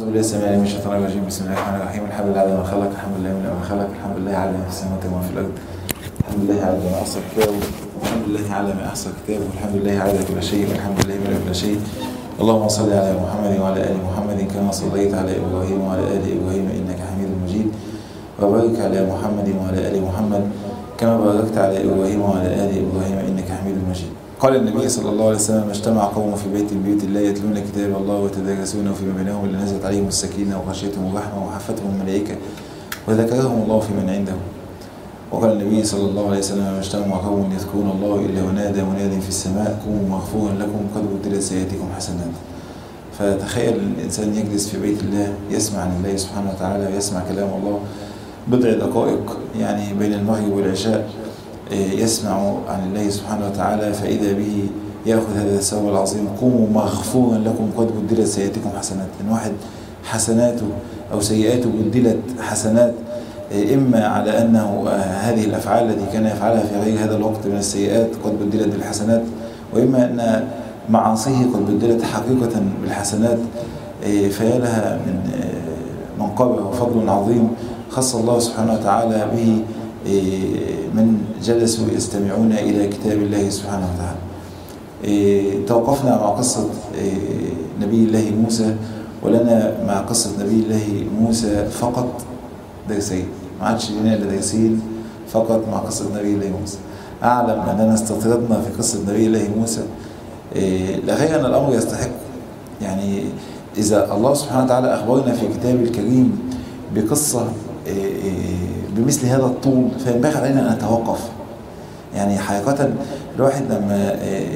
بالله السميع العليم من الشيطان الرجيم بسم الله الرحمن الرحيم الحمد لله على ما خلق الحمد لله من ما خلق الحمد لله على ما في السماوات وما في الارض الحمد لله على ما احصى كتابه الحمد لله على ما احصى كتابه الحمد لله على كل شيء والحمد لله من كل شيء اللهم صل على محمد وعلى ال محمد كما صليت على ابراهيم وعلى ال ابراهيم انك حميد مجيد وبارك على محمد وعلى ال محمد كما باركت على ابراهيم وعلى ال ابراهيم انك حميد مجيد قال النبي صلى الله عليه وسلم ما اجتمع قوم في بيت من بيوت الله يتلون كتاب الله ويتدارسونه فيما بينهم الا نزلت عليهم السكينه وغشيتهم الرحمه وحفتهم الملائكه وذكرهم الله في من عنده وقال النبي صلى الله عليه وسلم ما اجتمع قوم يذكرون الله الا ونادى مناد في السماء قوموا مغفورا لكم قد بدلت سيئاتكم حسنات فتخيل ان الانسان يجلس في بيت الله يسمع عن الله سبحانه وتعالى ويسمع كلام الله بضع دقائق يعني بين المغرب والعشاء يسمع عن الله سبحانه وتعالى فإذا به يأخذ هذا الثواب العظيم قوموا مغفورا لكم قد بدلت سيئاتكم حسنات إن واحد حسناته أو سيئاته بدلت حسنات إما على أنه هذه الأفعال التي كان يفعلها في غير هذا الوقت من السيئات قد بدلت بالحسنات وإما أن معاصيه قد بدلت حقيقة بالحسنات فيا لها من منقبة وفضل عظيم خص الله سبحانه وتعالى به من جلسوا يستمعون إلى كتاب الله سبحانه وتعالى توقفنا مع قصة نبي الله موسى ولنا مع قصة نبي الله موسى فقط درسين ما عادش لنا إلا درسين فقط مع قصة نبي الله موسى أعلم أننا استطردنا في قصة نبي الله موسى لغاية أن الأمر يستحق يعني إذا الله سبحانه وتعالى أخبرنا في كتابه الكريم بقصة بمثل هذا الطول فينبغي علينا أن نتوقف يعني حقيقة الواحد لما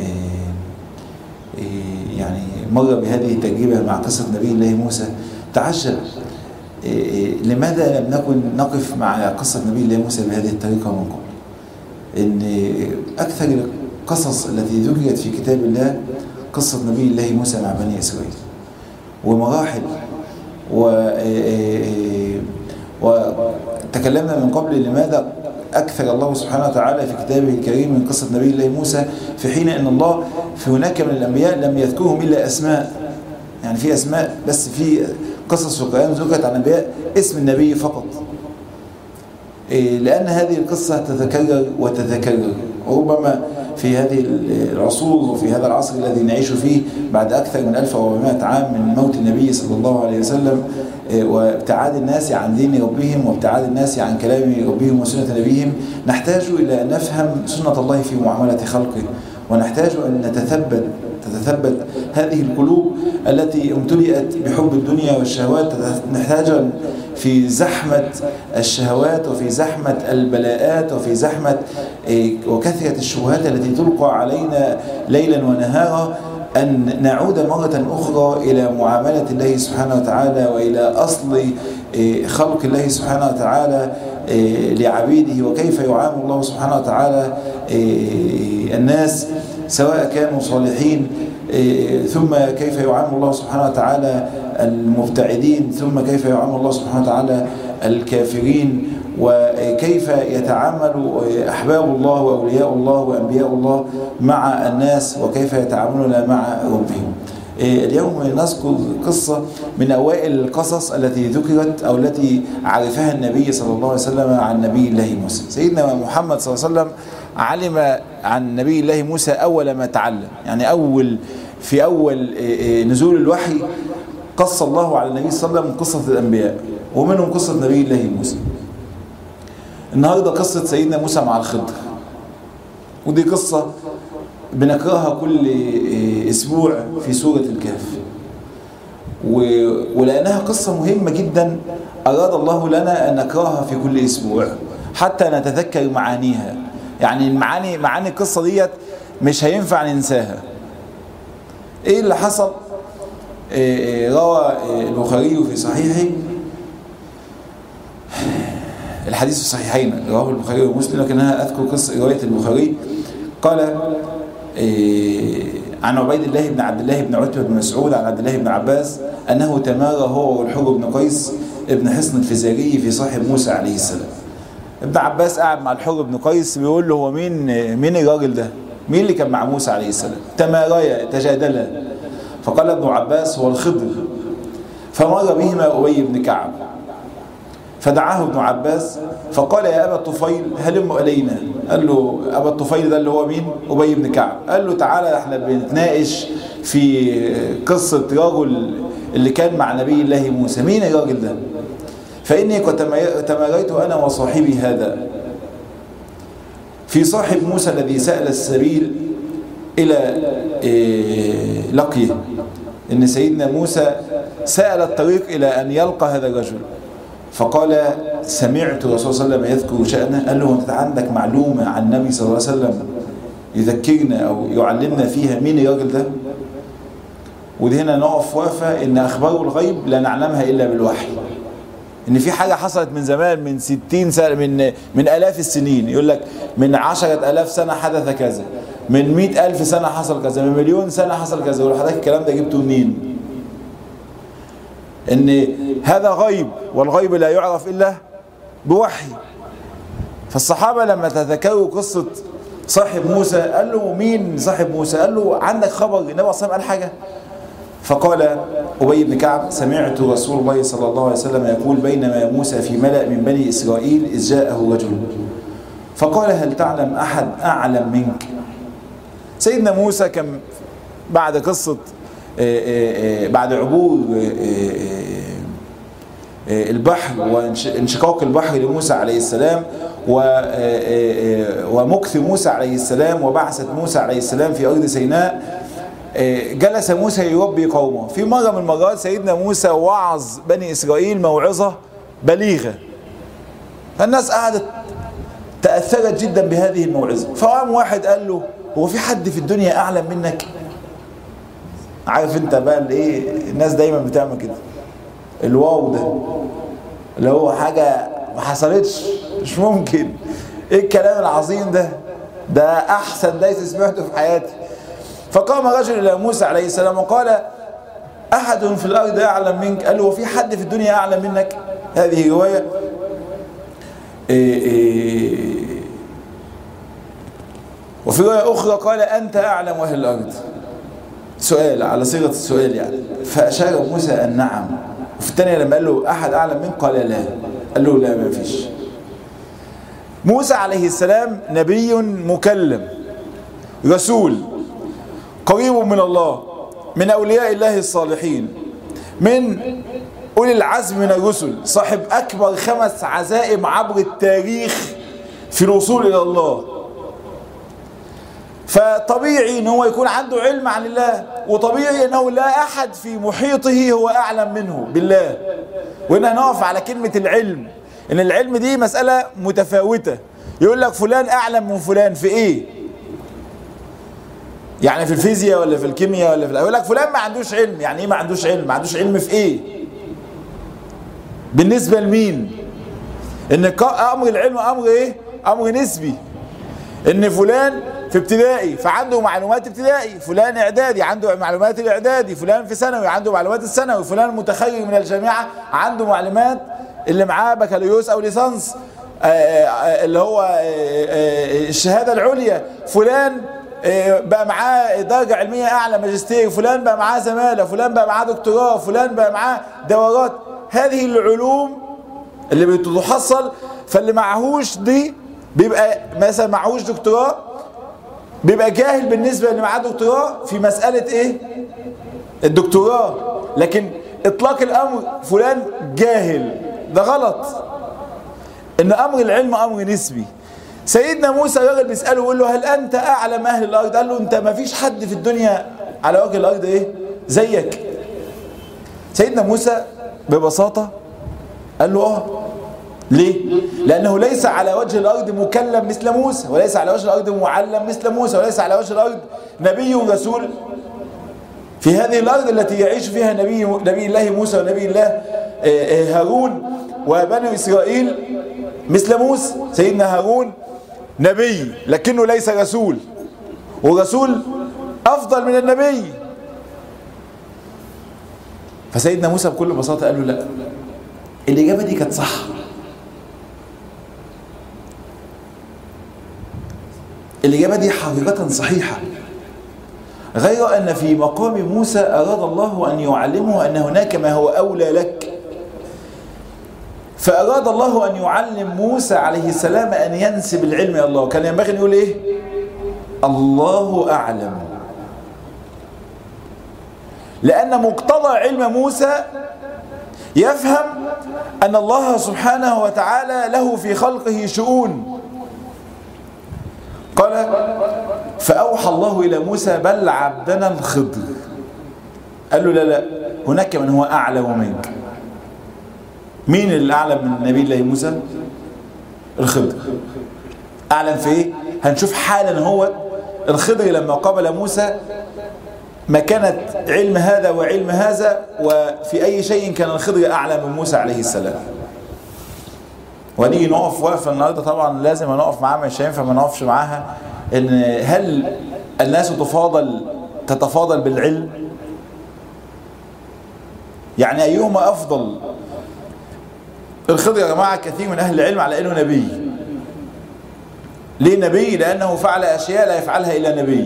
يعني مر بهذه التجربة مع قصة نبي الله موسى تعجب لماذا لم نكن نقف مع قصة نبي الله موسى بهذه الطريقة من قبل إن أكثر القصص التي ذكرت في كتاب الله قصة نبي الله موسى مع بني إسرائيل ومراحل و وتكلمنا من قبل لماذا أكثر الله سبحانه وتعالى في كتابه الكريم من قصة نبي الله موسى في حين أن الله في هناك من الأنبياء لم يذكرهم إلا أسماء يعني في أسماء بس في قصص في القرآن ذكرت عن الأنبياء اسم النبي فقط لأن هذه القصة تتكرر وتتكرر وربما في هذه العصور وفي هذا العصر الذي نعيش فيه بعد أكثر من 1400 عام من موت النبي صلى الله عليه وسلم وابتعاد الناس عن دين ربهم وابتعاد الناس عن كلام ربهم وسنة نبيهم نحتاج إلى أن نفهم سنة الله في معاملة خلقه ونحتاج أن نتثبت تتثبت هذه القلوب التي امتلئت بحب الدنيا والشهوات نحتاج في زحمة الشهوات وفي زحمة البلاءات وفي زحمة وكثرة الشبهات التي تلقى علينا ليلا ونهارا أن نعود مرة أخرى إلى معاملة الله سبحانه وتعالى وإلى أصل خلق الله سبحانه وتعالى لعبيده وكيف يعامل الله سبحانه وتعالى الناس سواء كانوا صالحين ثم كيف يعامل الله سبحانه وتعالى المبتعدين ثم كيف يعامل الله سبحانه وتعالى الكافرين وكيف يتعامل أحباب الله وأولياء الله وأنبياء الله مع الناس وكيف يتعاملون مع ربهم اليوم نذكر قصة من أوائل القصص التي ذكرت أو التي عرفها النبي صلى الله عليه وسلم عن نبي الله موسى سيدنا محمد صلى الله عليه وسلم علم عن نبي الله موسى أول ما تعلم يعني أول في أول نزول الوحي قص الله على النبي صلى الله عليه وسلم قصة الأنبياء ومنهم قصة نبي الله موسى النهاردة قصة سيدنا موسى مع الخضر ودي قصة بنقراها كل اسبوع في سورة الكهف ولأنها قصة مهمة جدا أراد الله لنا أن نقراها في كل اسبوع حتى نتذكر معانيها يعني المعاني معاني القصة ديت مش هينفع ننساها ايه اللي حصل روى البخاري في صحيحه الحديث في الصحيحين رواه البخاري ومسلم لكن انا اذكر قصه روايه البخاري قال عن عبيد الله بن عبد الله بن عتبه بن مسعود عن عبد الله بن عباس انه تمارى هو والحر بن قيس ابن حصن الفزاري في صاحب موسى عليه السلام ابن عباس قاعد مع الحر بن قيس بيقول له هو مين مين الراجل ده مين اللي كان مع موسى عليه السلام تماريا تجادلا فقال ابن عباس هو الخضر فمر بهما أبي بن كعب فدعاه ابن عباس فقال يا أبا الطفيل هلم إلينا قال له أبا الطفيل ده اللي هو مين أبي بن كعب قال له تعالى احنا بنتناقش في قصة رجل اللي كان مع نبي الله موسى مين الراجل ده فإني قد تماريت أنا وصاحبي هذا في صاحب موسى الذي سأل السبيل إلى لقيه إن سيدنا موسى سأل الطريق إلى أن يلقى هذا الرجل فقال سمعت الرسول صلى الله عليه وسلم يذكر شأنه قال له أنت عندك معلومة عن النبي صلى الله عليه وسلم يذكرنا أو يعلمنا فيها مين الراجل ده ودي هنا نقف وقفة إن أخبار الغيب لا نعلمها إلا بالوحي إن في حاجة حصلت من زمان من ستين سنة من من آلاف السنين يقول لك من عشرة آلاف سنة حدث كذا من مئة ألف سنة حصل كذا من مليون سنة حصل كذا وحضرتك الكلام ده جبته منين ان هذا غيب والغيب لا يعرف الا بوحي فالصحابة لما تذكروا قصة صاحب موسى قال له مين صاحب موسى قال له عندك خبر النبي صلى الله عليه وسلم قال حاجة فقال أبي بن كعب سمعت رسول الله صلى الله عليه وسلم يقول بينما موسى في ملأ من بني إسرائيل إذ جاءه رجل فقال هل تعلم أحد أعلم منك سيدنا موسى كان بعد قصة بعد عبور البحر وانشقاق البحر لموسى عليه السلام ومكث موسى عليه السلام وبعثة موسى عليه السلام في أرض سيناء جلس موسى يربي قومه في مرة من المرات سيدنا موسى وعظ بني إسرائيل موعظة بليغة فالناس قعدت تأثرت جدا بهذه الموعظة فقام واحد قال له هو في حد في الدنيا أعلم منك عارف انت بقى الايه الناس دايما بتعمل كده الواو ده اللي هو حاجة ما حصلتش مش ممكن ايه الكلام العظيم ده ده احسن درس سمعته في حياتي فقام رجل الى موسى عليه السلام وقال احد في الارض اعلم منك قال له وفي حد في الدنيا اعلم منك هذه روايه إيه إيه وفي روايه اخرى قال انت اعلم اهل الارض سؤال على صيغه السؤال يعني فاشار موسى ان نعم وفي الثانيه لما قال له احد اعلم منك قال لا قال له لا ما فيش موسى عليه السلام نبي مكلم رسول قريب من الله من أولياء الله الصالحين من أولي العزم من الرسل صاحب أكبر خمس عزائم عبر التاريخ في الوصول إلى الله فطبيعي ان هو يكون عنده علم عن الله وطبيعي انه لا احد في محيطه هو اعلم منه بالله وهنا نقف على كلمة العلم ان العلم دي مسألة متفاوتة يقول لك فلان اعلم من فلان في ايه يعني في الفيزياء ولا في الكيمياء ولا في يقول لك فلان ما عندوش علم يعني ايه ما عندوش علم ما عندوش علم في ايه بالنسبة لمين ان امر العلم امر ايه امر نسبي ان فلان في ابتدائي فعنده معلومات ابتدائي فلان اعدادي عنده معلومات الاعدادي فلان في ثانوي عنده معلومات الثانوي فلان متخرج من الجامعة عنده معلومات اللي معاه بكالوريوس او ليسانس اللي هو الشهادة العليا فلان بقى معاه درجة علمية أعلى ماجستير فلان بقى معاه زمالة فلان بقى معاه دكتوراه فلان بقى معاه دورات هذه العلوم اللي بتحصل فاللي معهوش دي بيبقى مثلا معهوش دكتوراه بيبقى جاهل بالنسبة اللي معاه دكتوراه في مسألة ايه الدكتوراه لكن اطلاق الامر فلان جاهل ده غلط ان امر العلم امر نسبي سيدنا موسى الراجل بيسأله ويقول له هل أنت أعلم أهل الأرض قال له أنت ما فيش حد في الدنيا على وجه الأرض إيه زيك سيدنا موسى ببساطة قال له آه ليه لأنه ليس على وجه الأرض مكلم مثل موسى وليس على وجه الأرض معلم مثل موسى وليس على وجه الأرض نبي ورسول في هذه الأرض التي يعيش فيها نبي, نبي الله موسى ونبي الله هارون وبني إسرائيل مثل موسى سيدنا هارون نبي لكنه ليس رسول ورسول أفضل من النبي فسيدنا موسى بكل بساطة قال له لا الإجابة دي كانت صح الإجابة دي حقيقة صحيحة غير أن في مقام موسى أراد الله أن يعلمه أن هناك ما هو أولى لك فأراد الله أن يعلم موسى عليه السلام أن ينسب العلم إلى الله كان ينبغي أن يقول إيه الله أعلم لأن مقتضى علم موسى يفهم أن الله سبحانه وتعالى له في خلقه شؤون قال فأوحى الله إلى موسى بل عبدنا الخضر قال له لا لا هناك من هو أعلم منك مين اللي أعلم من نبي الله موسى الخضر أعلم في إيه هنشوف حالا هو الخضر لما قابل موسى مكانة علم هذا وعلم هذا وفي أي شيء كان الخضر أعلى من موسى عليه السلام ونيجي نقف وقفة النهاردة طبعا لازم نقف معاها مش هينفع ما نقفش معاها ان هل الناس تفاضل تتفاضل بالعلم يعني أيهما أفضل الخضر يا جماعة كثير من أهل العلم على أنه نبي ليه نبي لأنه فعل أشياء لا يفعلها إلا نبي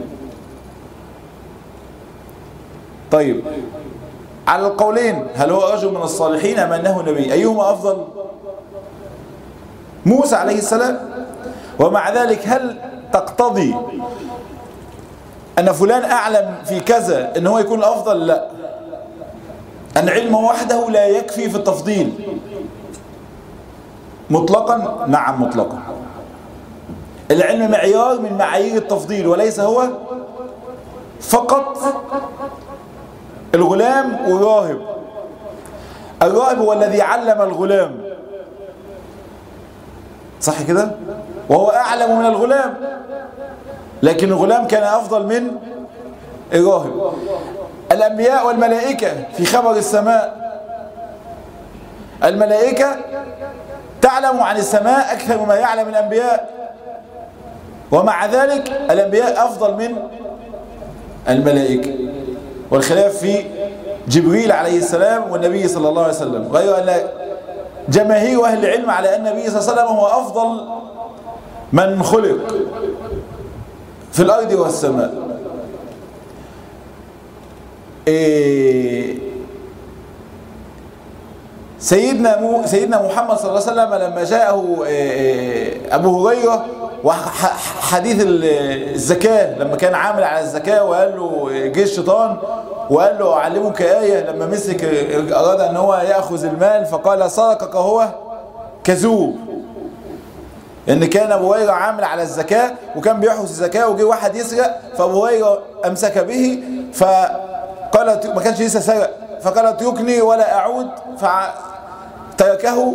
طيب على القولين هل هو رجل من الصالحين أم أنه نبي أيهما أفضل موسى عليه السلام ومع ذلك هل تقتضي أن فلان أعلم في كذا أن هو يكون الأفضل لا أن علمه وحده لا يكفي في التفضيل مطلقا نعم مطلقا العلم معيار من معايير التفضيل وليس هو فقط الغلام والراهب الراهب هو الذي علم الغلام صح كده وهو أعلم من الغلام لكن الغلام كان أفضل من الراهب الأنبياء والملائكة في خبر السماء الملائكة تعلم عن السماء أكثر ما يعلم الأنبياء ومع ذلك الأنبياء أفضل من الملائكة والخلاف في جبريل عليه السلام والنبي صلى الله عليه وسلم غير أن جماهير أهل العلم على أن النبي صلى الله عليه وسلم هو أفضل من خلق في الأرض والسماء إيه سيدنا مو سيدنا محمد صلى الله عليه وسلم لما جاءه إيه أبو هريرة وحديث الزكاة لما كان عامل على الزكاة وقال له جه الشيطان وقال له أعلمك آية لما مسك أراد أن هو يأخذ المال فقال سرقك هو كذوب ان كان ابو هريره عامل على الزكاه وكان بيحرس الزكاه وجه واحد يسرق فابو هريره امسك به فقال ما كانش لسه سرق فقال اتركني ولا اعود فتركه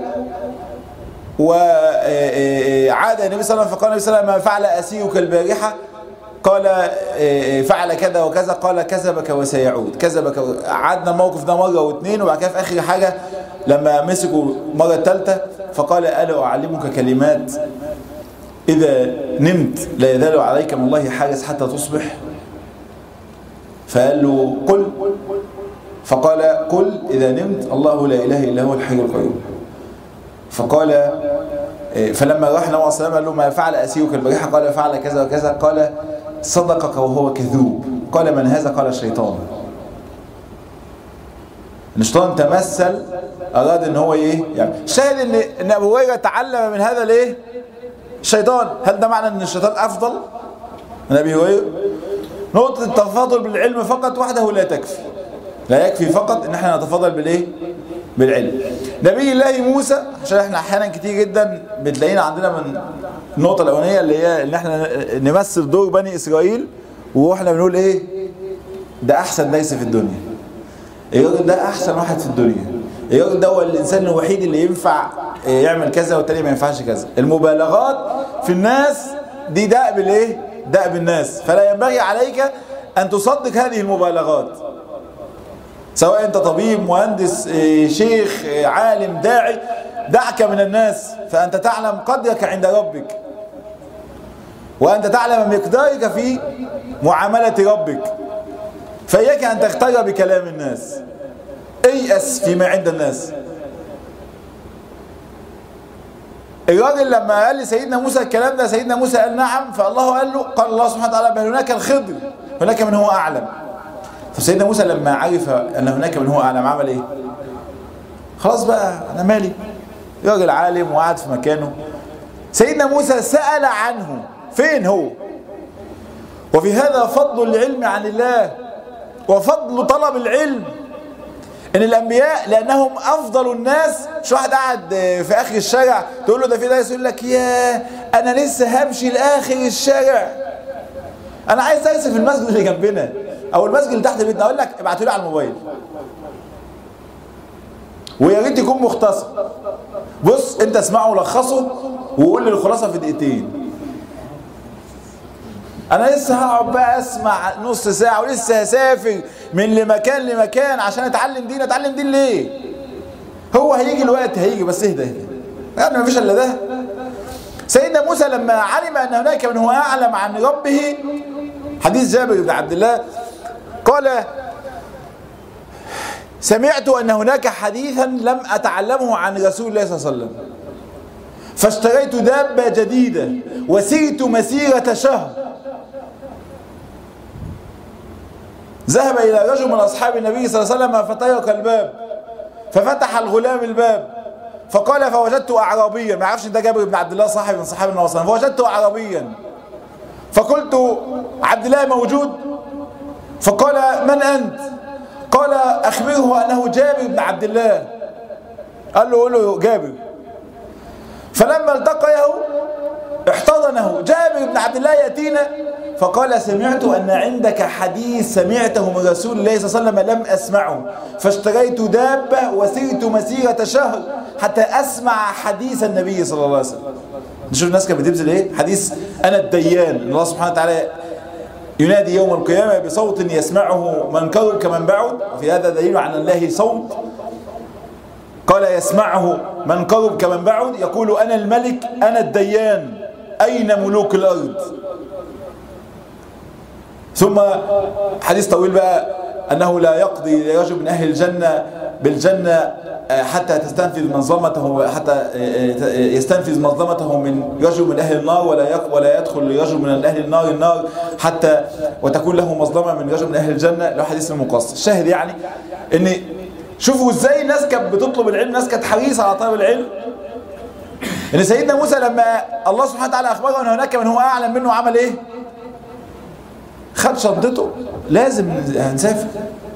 وعاد النبي صلى الله عليه وسلم فقال النبي صلى الله عليه وسلم ما فعل اسيرك البارحه قال فعل كذا وكذا قال كذبك وسيعود كذبك عدنا الموقف ده مره واثنين وبعد كده في اخر حاجه لما مسكوا المره الثالثه فقال الا اعلمك كلمات اذا نمت لا يزال عليك من الله حارس حتى تصبح فقال له قل فقال قل اذا نمت الله لا اله الا هو الحي القيوم فقال فلما راح النبي صلى الله عليه وسلم قال له ما فعل اسيرك البارحه قال فعل كذا وكذا قال صدقك وهو كذوب قال من هذا قال الشيطان الشيطان تمثل اراد ان هو ايه يعني شاهد ان ان ابو هريره تعلم من هذا الايه الشيطان هل ده معنى ان الشيطان افضل من ابي هريره نقطه التفاضل بالعلم فقط وحده لا تكفي لا يكفي فقط ان احنا نتفاضل بالايه بالعلم نبي الله موسى عشان احنا احيانا كتير جدا بتلاقينا عندنا من النقطة الأولانية اللي هي ان احنا نمثل دور بني إسرائيل واحنا بنقول ايه ده أحسن ليس في الدنيا الراجل ده أحسن واحد في الدنيا الراجل ده هو الإنسان الوحيد اللي ينفع يعمل كذا والتاني ما ينفعش كذا المبالغات في الناس دي دأب الايه دأب الناس فلا ينبغي عليك أن تصدق هذه المبالغات سواء انت طبيب مهندس شيخ عالم داعي دعك من الناس فأنت تعلم قدرك عند ربك وأنت تعلم مقدارك في معاملة ربك فإياك أن تختار بكلام الناس ايأس فيما عند الناس الراجل لما قال لسيدنا موسى الكلام ده سيدنا موسى قال نعم فالله قال له قال الله سبحانه وتعالى بل هناك الخضر هناك من هو اعلم فسيدنا موسى لما عرف ان هناك من هو اعلم عمل ايه خلاص بقى انا مالي راجل عالم وقعد في مكانه سيدنا موسى سأل عنه فين هو وفي هذا فضل العلم عن الله وفضل طلب العلم ان الانبياء لانهم افضل الناس مش واحد قاعد في اخر الشارع تقول له ده في درس يقول لك يا انا لسه همشي لاخر الشارع انا عايز درس في المسجد اللي جنبنا او المسجد اللي تحت بيتنا اقول لك ابعتوا لي على الموبايل ويا ريت يكون مختصر بص انت اسمعه ولخصه وقول لي الخلاصه في دقيقتين انا لسه هقعد بقى اسمع نص ساعه ولسه هسافر من لمكان لمكان عشان اتعلم دين اتعلم دين ليه هو هيجي الوقت هيجي بس اهدى اهدى يعني مفيش الا ده سيدنا موسى لما علم ان هناك من هو اعلم عن ربه حديث جابر بن عبد الله قال سمعت ان هناك حديثا لم اتعلمه عن رسول الله صلى الله عليه وسلم فاشتريت دابة جديدة وسرت مسيرة شهر ذهب إلى رجل من أصحاب النبي صلى الله عليه وسلم فطرق الباب ففتح الغلام الباب فقال فوجدت أعرابيا ما يعرفش ده جابر بن عبد الله صاحب من صحابة النبي صلى الله عليه وسلم فوجدت أعرابيا فقلت عبد الله موجود فقال من أنت قال أخبره أنه جابر بن عبد الله قال له قول له جابر فلما التقيه احتضنه جابر بن عبد الله يأتينا فقال سمعت أن عندك حديث سمعته من رسول الله صلى الله عليه وسلم لم أسمعه فاشتريت دابة وسرت مسيرة شهر حتى أسمع حديث النبي صلى الله عليه وسلم نشوف الناس كانت بتبذل ايه حديث أنا الديان الله سبحانه وتعالى ينادي يوم القيامة بصوت يسمعه من قرب كمن بعد وفي هذا دليل على الله صوت قال يسمعه من قرب كمن بعد يقول أنا الملك أنا الديان أين ملوك الأرض ثم حديث طويل بقى أنه لا يقضي لرجل من أهل الجنة بالجنة حتى تستنفذ منظمته حتى يستنفذ منظمته من رجل من أهل النار ولا ولا يدخل رجل من أهل النار النار حتى وتكون له مظلمة من رجل من أهل الجنة له حديث المقص الشاهد يعني ان شوفوا ازاي الناس كانت بتطلب العلم الناس كانت حريصة على طلب العلم ان سيدنا موسى لما الله سبحانه وتعالى اخبره ان هناك من هو اعلم منه عمل ايه خد شنطته لازم هنسافر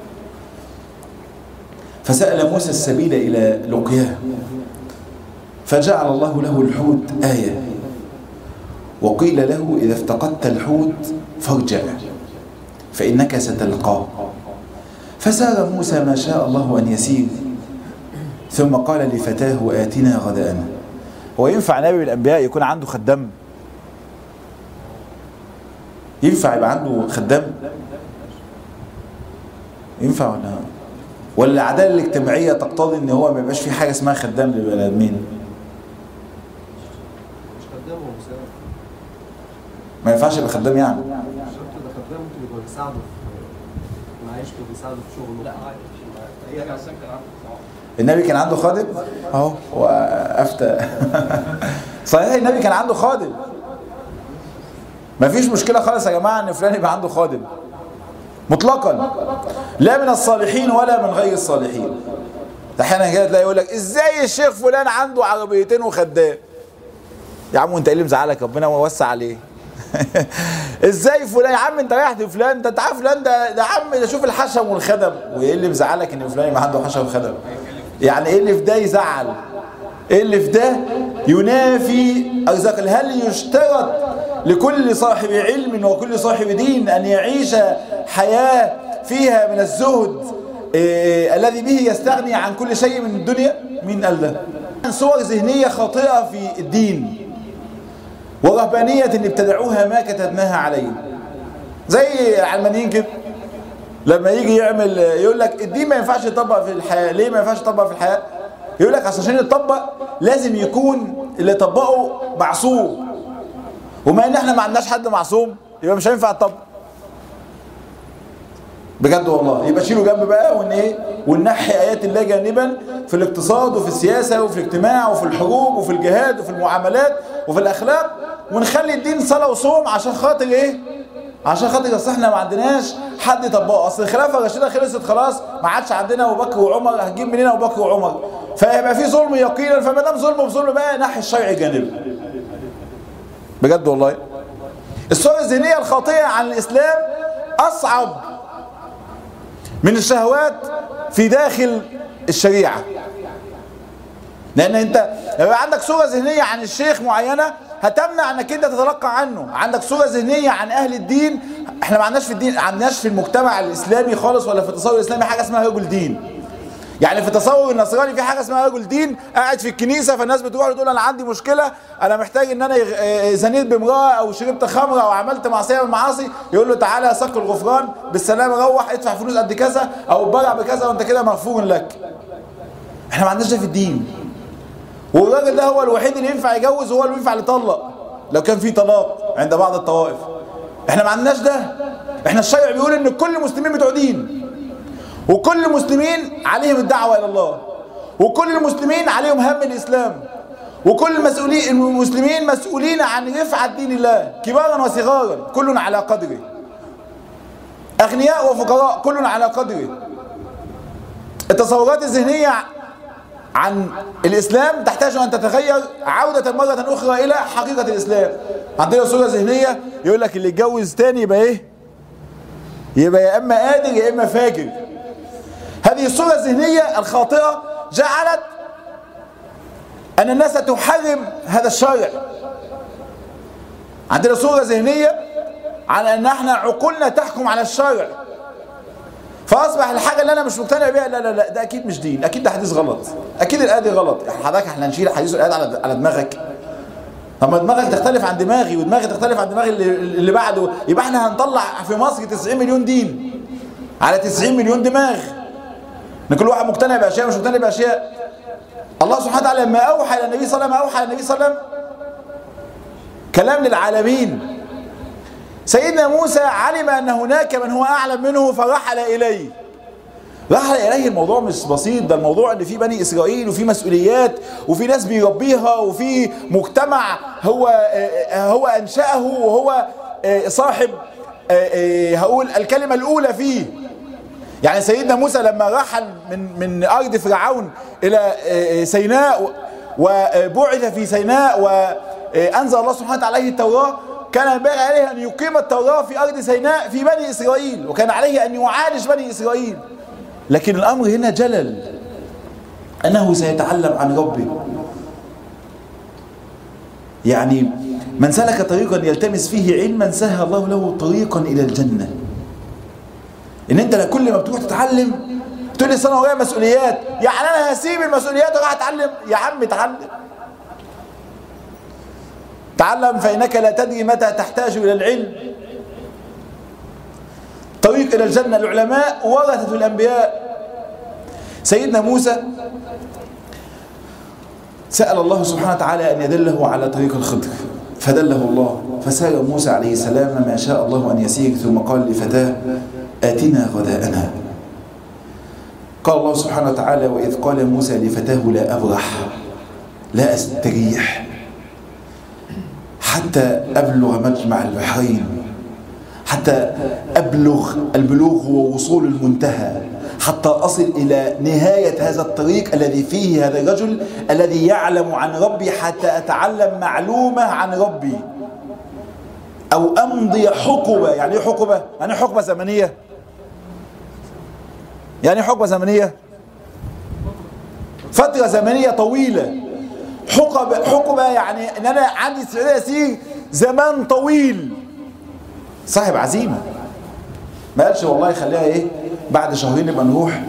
فسأل موسى السبيل إلى لقياه فجعل الله له الحوت آية وقيل له إذا افتقدت الحوت فارجع فإنك ستلقاه فسار موسى ما شاء الله أن يسير ثم قال لفتاه آتنا غداءنا هو ينفع نبي من الأنبياء يكون عنده خدام ينفع يبقى عنده خدام ينفع ولا ولا العداله الاجتماعيه تقتضي ان هو ما يبقاش في حاجه اسمها خدام للبني ادمين مش خدام هو مساعد ما ينفعش يبقى خدام يعني مش شرط ده خدام ممكن يبقى بيساعده في معيشته بيساعده في شغله لا عادي هي كان كان عنده النبي كان عنده خادم اهو وافتى صحيح النبي كان عنده خادم ما فيش مشكله خالص يا جماعه ان فلان يبقى عنده خادم مطلقا لا من الصالحين ولا من غير الصالحين احيانا كده تلاقي يقول لك ازاي الشيخ فلان عنده عربيتين وخدام يا عم انت ايه اللي مزعلك ربنا وسع عليه ازاي فلان يا عم انت رايح لفلان ده انت عارف فلان ده ده عم ده شوف الحشم والخدم وايه اللي مزعلك ان فلان يبقى عنده حشم وخدم يعني ايه اللي في ده يزعل ايه اللي في ده ينافي ارزاق هل يشترط لكل صاحب علم وكل صاحب دين ان يعيش حياه فيها من الزهد إيه الذي به يستغني عن كل شيء من الدنيا مين قال ده صور ذهنيه خاطئه في الدين ورهبانيه ابتدعوها ما كتبناها عليهم زي العلمانيين كده لما يجي يعمل يقول لك الدين ما ينفعش يطبق في الحياه ليه ما ينفعش يطبق في الحياه يقول لك عشان يطبق لازم يكون اللي طبقه معصوم وما ان احنا ما عندناش حد معصوم يبقى مش هينفع يطبق بجد والله يبقى شيلوا جنب بقى وان ايه وننحي ايات الله جانبا في الاقتصاد وفي السياسه وفي الاجتماع وفي الحروب وفي الجهاد وفي المعاملات وفي الاخلاق ونخلي الدين صلاه وصوم عشان خاطر ايه عشان خاطر اصل احنا ما عندناش حد يطبقه اصل الخلافه الراشده خلصت خلاص ما عادش عندنا ابو بكر وعمر هتجيب منين ابو بكر وعمر فيبقى في ظلم يقينا فما دام ظلم بظلم بقى ناحيه الشرع جانبه بجد والله الصورة الذهنية الخاطئة عن الإسلام أصعب من الشهوات في داخل الشريعة لأن أنت لو يبقى عندك صورة ذهنية عن الشيخ معينة هتمنع انك انت تتلقى عنه عندك صورة ذهنية عن اهل الدين احنا ما عندناش في الدين ما عندناش في المجتمع الاسلامي خالص ولا في التصور الاسلامي حاجة اسمها رجل دين يعني في تصور النصراني في حاجه اسمها رجل دين قاعد في الكنيسه فالناس بتروح تقول انا عندي مشكله انا محتاج ان انا يغ- زنيت بامراه او شربت خمره او عملت معصيه من المعاصي يقول له تعالى سق الغفران بالسلامه روح ادفع فلوس قد كذا او اتبرع بكذا وانت كده مغفور لك احنا ما عندناش ده في الدين والراجل ده هو الوحيد اللي ينفع يجوز وهو اللي ينفع يطلق لو كان في طلاق عند بعض الطوائف احنا ما عندناش ده احنا الشرع بيقول ان كل المسلمين بتوع دين وكل المسلمين عليهم الدعوة إلى الله وكل المسلمين عليهم هم الإسلام وكل المسؤولين المسلمين مسؤولين عن رفعة دين الله كبارا وصغارا كل على قدره أغنياء وفقراء كل على قدره التصورات الذهنية عن الإسلام تحتاج أن تتغير عودة مرة أخرى إلى حقيقة الإسلام عندنا صورة ذهنية يقول لك اللي يتجوز تاني يبقى إيه يبقى يا إما قادر يا إما فاجر هذه الصورة الذهنية الخاطئة جعلت أن الناس تحرم هذا الشرع عندنا صورة ذهنية على أن احنا عقولنا تحكم على الشرع فأصبح الحاجة اللي أنا مش مقتنع بيها لا لا لا ده أكيد مش دين أكيد ده حديث غلط أكيد الآية دي غلط يعني حضرتك احنا نشيل حديث الآية على على دماغك طب ما دماغك تختلف عن دماغي ودماغي تختلف عن دماغ اللي, اللي بعده يبقى احنا هنطلع في مصر 90 مليون دين على 90 مليون دماغ ان كل واحد مقتنع باشياء مش مقتنع باشياء الله سبحانه وتعالى لما اوحى الى النبي صلى الله عليه وسلم اوحى الى النبي صلى الله عليه وسلم كلام للعالمين سيدنا موسى علم ان هناك من هو اعلم منه فرحل اليه رحل اليه الموضوع مش بسيط ده الموضوع ان في بني اسرائيل وفي مسؤوليات وفي ناس بيربيها وفي مجتمع هو هو انشاه وهو صاحب هقول الكلمه الاولى فيه يعني سيدنا موسى لما رحل من من ارض فرعون الى سيناء وبعث في سيناء وانزل الله سبحانه وتعالى عليه التوراه كان ينبغي عليه ان يقيم التوراه في ارض سيناء في بني اسرائيل وكان عليه ان يعالج بني اسرائيل لكن الامر هنا جلل انه سيتعلم عن ربه يعني من سلك طريقا يلتمس فيه علما سهل الله له طريقا الى الجنه ان انت كل ما بتروح تتعلم تقول لي انا ورايا مسؤوليات يعني انا هسيب المسؤوليات واروح اتعلم يا عم اتعلم تعلم فانك لا تدري متى تحتاج الى العلم طريق الى الجنه العلماء ورثه الانبياء سيدنا موسى سأل الله سبحانه وتعالى أن يدله على طريق الخضر فدله الله فسار موسى عليه السلام ما شاء الله أن يسير ثم قال لفتاه آتنا غداءنا قال الله سبحانه وتعالى وإذ قال موسى لفتاه لا أبرح لا أستريح حتى أبلغ مجمع البحرين حتى أبلغ البلوغ هو وصول المنتهى حتى أصل إلى نهاية هذا الطريق الذي فيه هذا الرجل الذي يعلم عن ربي حتى أتعلم معلومة عن ربي أو أمضي حقبة يعني إيه حقبة؟ يعني حقبة زمنية يعني حقبة زمنية فترة زمنية طويلة حقبة, حقبة يعني ان انا عندي استعداد اسير زمان طويل صاحب عزيمة ما قالش والله خليها ايه بعد شهرين نبقى نروح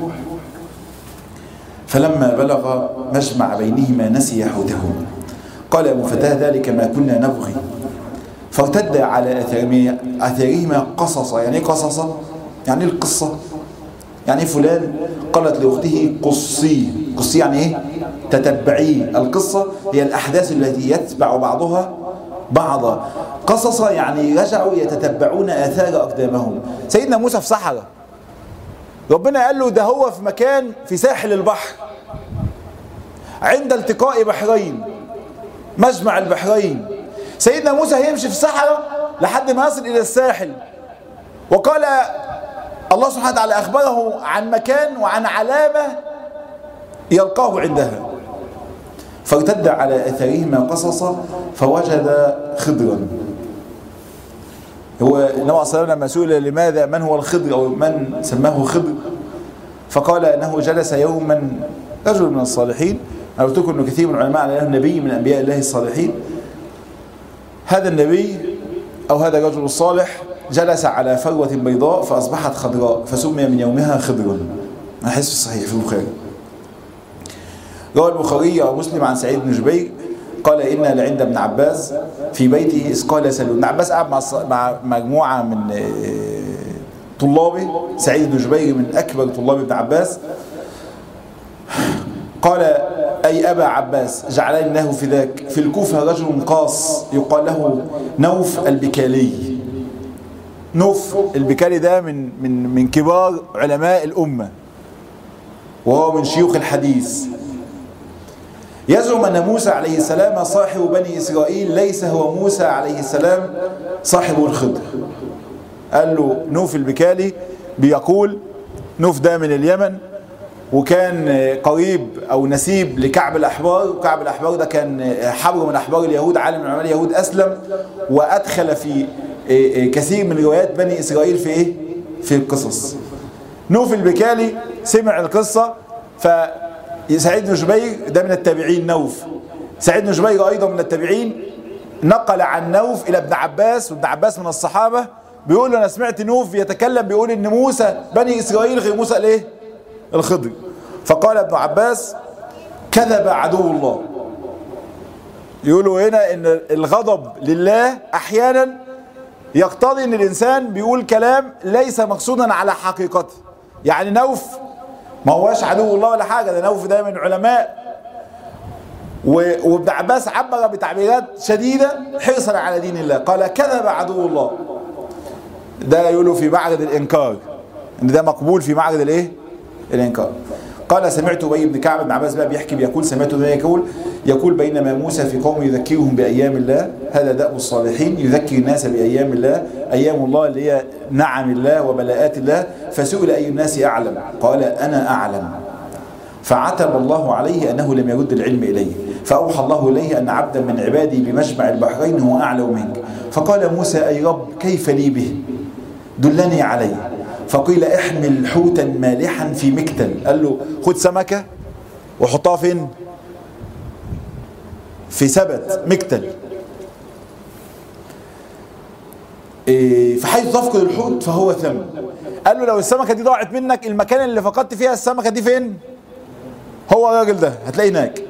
فلما بلغ مجمع بينهما نسي حوتهما قال ابو فتاه ذلك ما كنا نبغي فارتد على اثارهما قصصا يعني ايه قصصا يعني ايه القصه يعني فلان قالت لاخته قصي قصي يعني ايه تتبعيه القصه هي الاحداث التي يتبع بعضها بعضا قصص يعني رجعوا يتتبعون اثار اقدامهم سيدنا موسى في صحراء ربنا قال له ده هو في مكان في ساحل البحر عند التقاء بحرين مجمع البحرين سيدنا موسى هيمشي في الصحراء لحد ما يصل الى الساحل وقال الله سبحانه وتعالى أخبره عن مكان وعن علامة يلقاه عندها فارتد على أثرهما قصصا فوجد خضرا هو النبي صلى الله عليه وسلم لما سئل لماذا من هو الخضر أو من سماه خضر فقال أنه جلس يوما رجل من الصالحين أنا قلت لكم أنه كثير من العلماء على أنه نبي من أنبياء الله الصالحين هذا النبي أو هذا الرجل الصالح جلس على فروة بيضاء فأصبحت خضراء فسمي من يومها خضرا أحس الصحيح في البخاري روى البخاري ومسلم عن سعيد بن جبير قال إنا لعند ابن عباس في بيته إذ قال سلوا ابن عباس قعد مع, مع مجموعة من طلابه سعيد بن جبير من أكبر طلاب ابن عباس قال أي أبا عباس جعلني الله في ذاك في الكوفة رجل قاص يقال له نوف البكالي نوف البكالي ده من من من كبار علماء الأمة وهو من شيوخ الحديث يزعم أن موسى عليه السلام صاحب بني إسرائيل ليس هو موسى عليه السلام صاحب الخضر قال له نوف البكالي بيقول نوف ده من اليمن وكان قريب او نسيب لكعب الاحبار وكعب الاحبار ده كان حبر من احبار اليهود عالم من علماء اليهود اسلم وادخل في كثير من روايات بني اسرائيل في ايه في القصص نوف البكالي سمع القصه فسعيد بن جبير ده من التابعين نوف سعيد بن جبير ايضا من التابعين نقل عن نوف الى ابن عباس وابن عباس من الصحابه بيقول انا سمعت نوف يتكلم بيقول ان موسى بني اسرائيل غير موسى الايه الخضر فقال ابن عباس كذب عدو الله يقولوا هنا ان الغضب لله احيانا يقتضي ان الانسان بيقول كلام ليس مقصودا على حقيقته يعني نوف ما هواش عدو الله ولا حاجه ده نوف ده من علماء وابن عباس عبر بتعبيرات شديده حرصا على دين الله قال كذب عدو الله ده يقولوا في معرض الانكار ان ده مقبول في معرض الايه الانكار قال سمعت ابي بن كعب بن عباس بقى بيحكي بيقول سمعت ابي يقول يقول بينما موسى في قوم يذكرهم بايام الله هذا دأب الصالحين يذكر الناس بايام الله ايام الله اللي هي نعم الله وبلاءات الله فسئل اي الناس اعلم قال انا اعلم فعتب الله عليه انه لم يرد العلم اليه فاوحى الله اليه ان عبدا من عبادي بمجمع البحرين هو اعلم منك فقال موسى اي رب كيف لي به دلني عليه فقيل احمل حوتا مالحا في مكتل قال له خد سمكة وحطها فين في سبت مكتل إيه فحيث تفقد الحوت فهو ثم قال له لو السمكة دي ضاعت منك المكان اللي فقدت فيها السمكة دي فين هو الراجل ده هتلاقيه هناك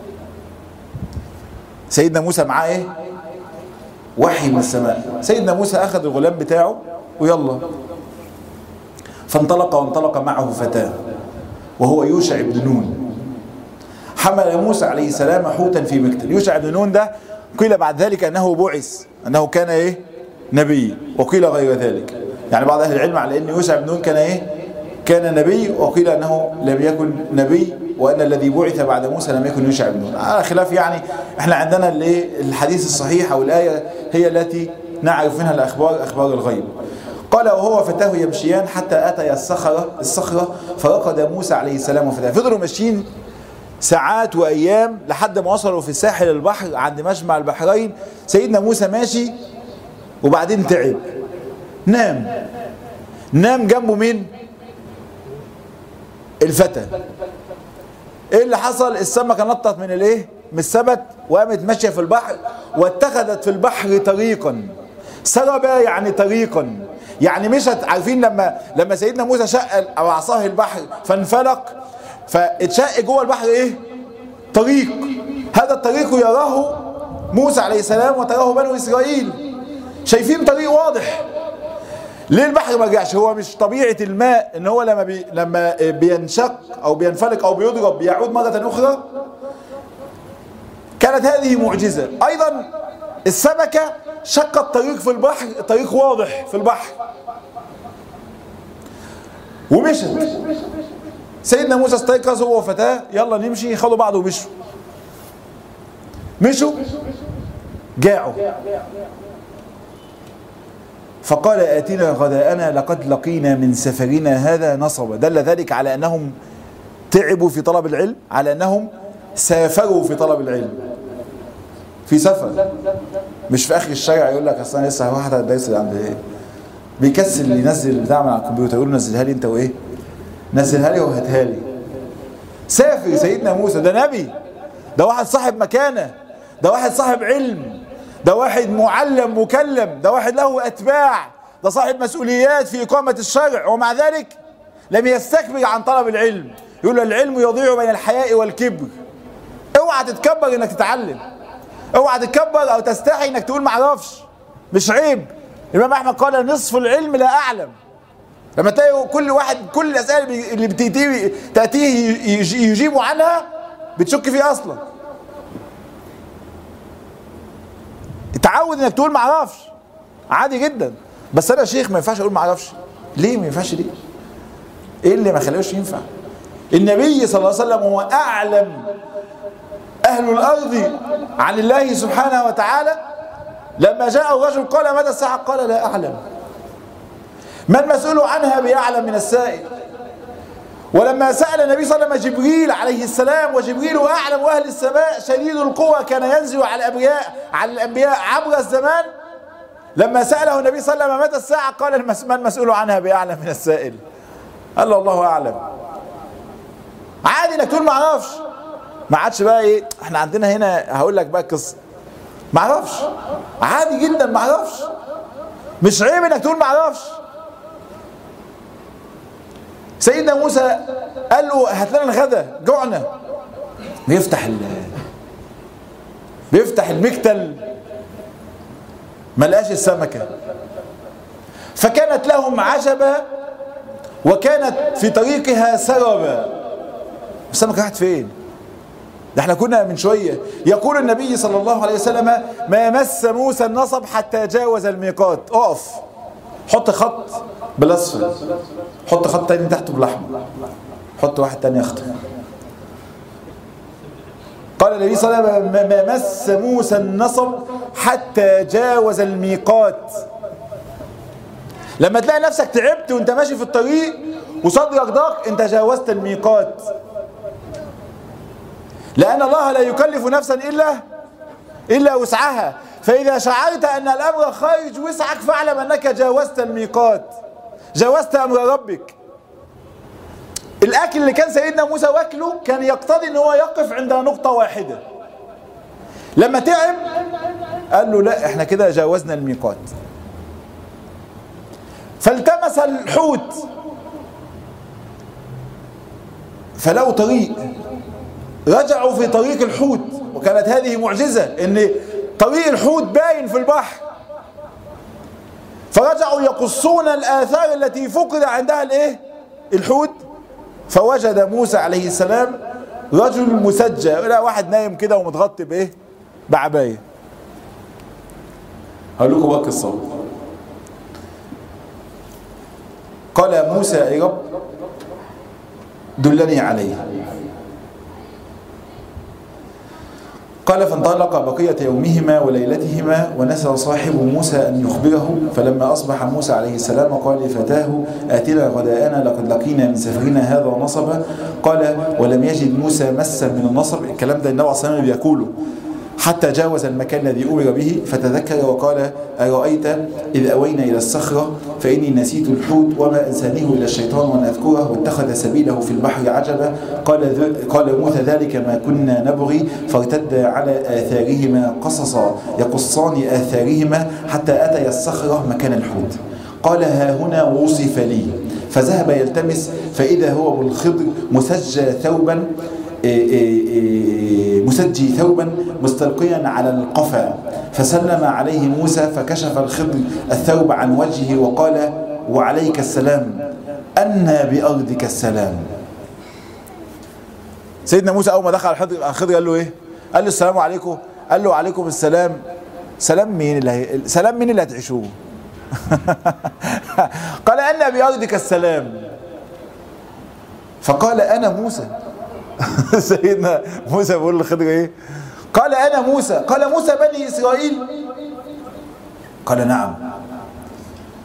سيدنا موسى معاه ايه وحي من السماء سيدنا موسى اخذ الغلام بتاعه ويلا فانطلق وانطلق معه فتاه وهو يوشع بن نون حمل موسى عليه السلام حوتا في مكتل يوشع بن نون ده قيل بعد ذلك انه بعث انه كان ايه نبي وقيل غير ذلك يعني بعض اهل العلم على ان يوشع بن نون كان ايه كان نبي وقيل انه لم يكن نبي وان الذي بعث بعد موسى لم يكن يوشع بن نون على خلاف يعني احنا عندنا الحديث الصحيح او الايه هي التي نعرف منها الاخبار اخبار الغيب قال وهو فتاه يمشيان حتى اتي الصخره الصخره فرقد موسى عليه السلام وفتاه فضلوا ماشيين ساعات وايام لحد ما وصلوا في ساحل البحر عند مجمع البحرين سيدنا موسى ماشي وبعدين تعب نام نام جنبه مين الفتى ايه اللي حصل السمكه نطت من الايه من السبت وقامت ماشيه في البحر واتخذت في البحر طريقا سرب يعني طريقا يعني مشت عارفين لما لما سيدنا موسى شق او عصاه البحر فانفلق فاتشق جوه البحر ايه طريق هذا الطريق يراه موسى عليه السلام وتراه بنو اسرائيل شايفين طريق واضح ليه البحر ما رجعش هو مش طبيعه الماء ان هو لما بي لما بينشق او بينفلق او بيضرب بيعود مره اخرى كانت هذه معجزه ايضا السمكه شقت طريق في البحر طريق واضح في البحر ومشت سيدنا موسى استيقظ هو وفتاه يلا نمشي خدوا بعض ومشوا مشوا جاعوا فقال آتنا غداءنا لقد لقينا من سفرنا هذا نصبا دل ذلك على أنهم تعبوا في طلب العلم على أنهم سافروا في طلب العلم في سفر مش في آخر الشارع يقول لك أصلا لسه واحد الدرس اللي عند إيه بيكسل ينزل بتاع من على الكمبيوتر يقول له نزلها لي أنت وإيه نزلها لي وهاتها لي سافر سيدنا موسى ده نبي ده واحد صاحب مكانه ده واحد صاحب علم ده واحد معلم مكلم ده واحد له أتباع ده صاحب مسؤوليات في إقامة الشرع ومع ذلك لم يستكبر عن طلب العلم يقول العلم يضيع بين الحياء والكبر اوعى تتكبر انك تتعلم اوعى تتكبر او تستحي انك تقول معرفش مش عيب الامام احمد قال نصف العلم لا اعلم لما تلاقي كل واحد كل الاسئله اللي بتأتيه تاتيه يجيب عنها بتشك فيه اصلا اتعود انك تقول معرفش عادي جدا بس انا شيخ ما ينفعش اقول معرفش ليه ما ينفعش ليه ايه اللي ما خلوش ينفع النبي صلى الله عليه وسلم هو اعلم اهل الارض عن الله سبحانه وتعالى لما جاء الرجل قال متى الساعه قال لا اعلم ما المسؤول عنها بيعلم من السائل ولما سأل النبي صلى الله عليه وسلم جبريل عليه السلام وجبريل أعلم أهل السماء شديد القوى كان ينزل على الأنبياء على الأنبياء عبر الزمان لما سأله النبي صلى الله عليه وسلم متى الساعة قال ما المسؤول عنها بأعلم من السائل قال له الله أعلم عادي انك تقول ما اعرفش ما عادش بقى ايه احنا عندنا هنا هقول لك بقى قصه ما اعرفش عادي جدا ما اعرفش مش عيب انك تقول ما اعرفش سيدنا موسى قال له هات لنا الغدا جوعنا بيفتح ال بيفتح المكتل ما لقاش السمكه فكانت لهم عجبه وكانت في طريقها سربا السمكه راحت فين ده احنا كنا من شويه يقول النبي صلى الله عليه وسلم ما مس موسى النصب حتى جاوز الميقات اقف حط خط بالاصفر حط خط تاني تحته بالاحمر حط واحد تاني اخضر قال النبي صلى الله عليه وسلم ما مس موسى النصب حتى جاوز الميقات لما تلاقي نفسك تعبت وانت ماشي في الطريق وصدرك ضاق انت جاوزت الميقات لأن الله لا يكلف نفسا إلا إلا وسعها فإذا شعرت أن الأمر خارج وسعك فاعلم أنك جاوزت الميقات جاوزت أمر ربك الأكل اللي كان سيدنا موسى واكله كان يقتضي أن هو يقف عند نقطة واحدة لما تعب قال له لا احنا كده جاوزنا الميقات فالتمس الحوت فلو طريق رجعوا في طريق الحوت وكانت هذه معجزة ان طريق الحوت باين في البحر فرجعوا يقصون الآثار التي فقد عندها الايه الحوت فوجد موسى عليه السلام رجل مسجى لا واحد نايم كده ومتغطي بايه بعباية هقول لكم بقى قصة قال موسى يا رب دلني عليه قال فانطلق بقية يومهما وليلتهما ونسى صاحب موسى أن يخبره فلما أصبح موسى عليه السلام قال لفتاه آتنا غداءنا لقد لقينا من سفرنا هذا نصبا قال ولم يجد موسى مسا من النصب الكلام ده النبي صلى الله عليه وسلم بيقوله حتى جاوز المكان الذي أمر به فتذكر وقال أرأيت إذ أوينا إلى الصخرة فإني نسيت الحوت وما أنسانيه إلى الشيطان وأن أذكره واتخذ سبيله في البحر عجبا قال قال موسى ذلك ما كنا نبغي فارتد على آثارهما قصصا يقصان آثارهما حتى أتي الصخرة مكان الحوت قال ها هنا وصف لي فذهب يلتمس فإذا هو بالخضر مسجى ثوبا مسجي ثوبا مستلقيا على القفا فسلم عليه موسى فكشف الخضر الثوب عن وجهه وقال وعليك السلام أنا بأرضك السلام سيدنا موسى أول ما دخل على الخضر قال له إيه قال له السلام عليكم قال له عليكم السلام سلام مين اللي هي... سلام مين اللي هتعيشوه قال أنا بأرضك السلام فقال أنا موسى سيدنا موسى بيقول للخضر ايه قال انا موسى قال موسى بني اسرائيل قال نعم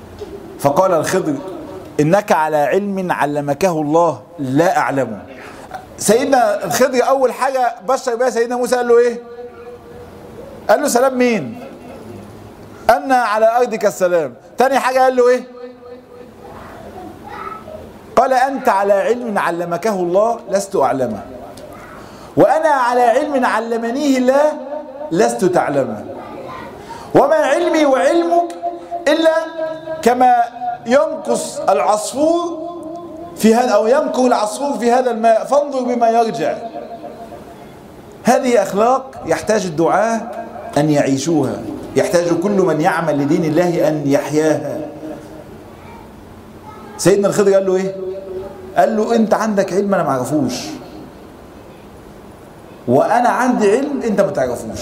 فقال الخضر إنك على علم علمكه الله لا أعلمه سيدنا الخضر أول حاجة بشر بها سيدنا موسى قال له إيه قال له سلام مين أن على أرضك السلام تاني حاجة قال له إيه قال أنت على علم علمكه الله لست أعلمه وأنا على علم علمنيه الله لست تعلمه وما علمي وعلمك إلا كما ينقص العصفور في هذا أو ينقر العصفور في هذا الماء فانظر بما يرجع هذه أخلاق يحتاج الدعاة أن يعيشوها يحتاج كل من يعمل لدين الله أن يحياها سيدنا الخضر قال له إيه قال له أنت عندك علم أنا ما اعرفوش وأنا عندي علم أنت ما تعرفوش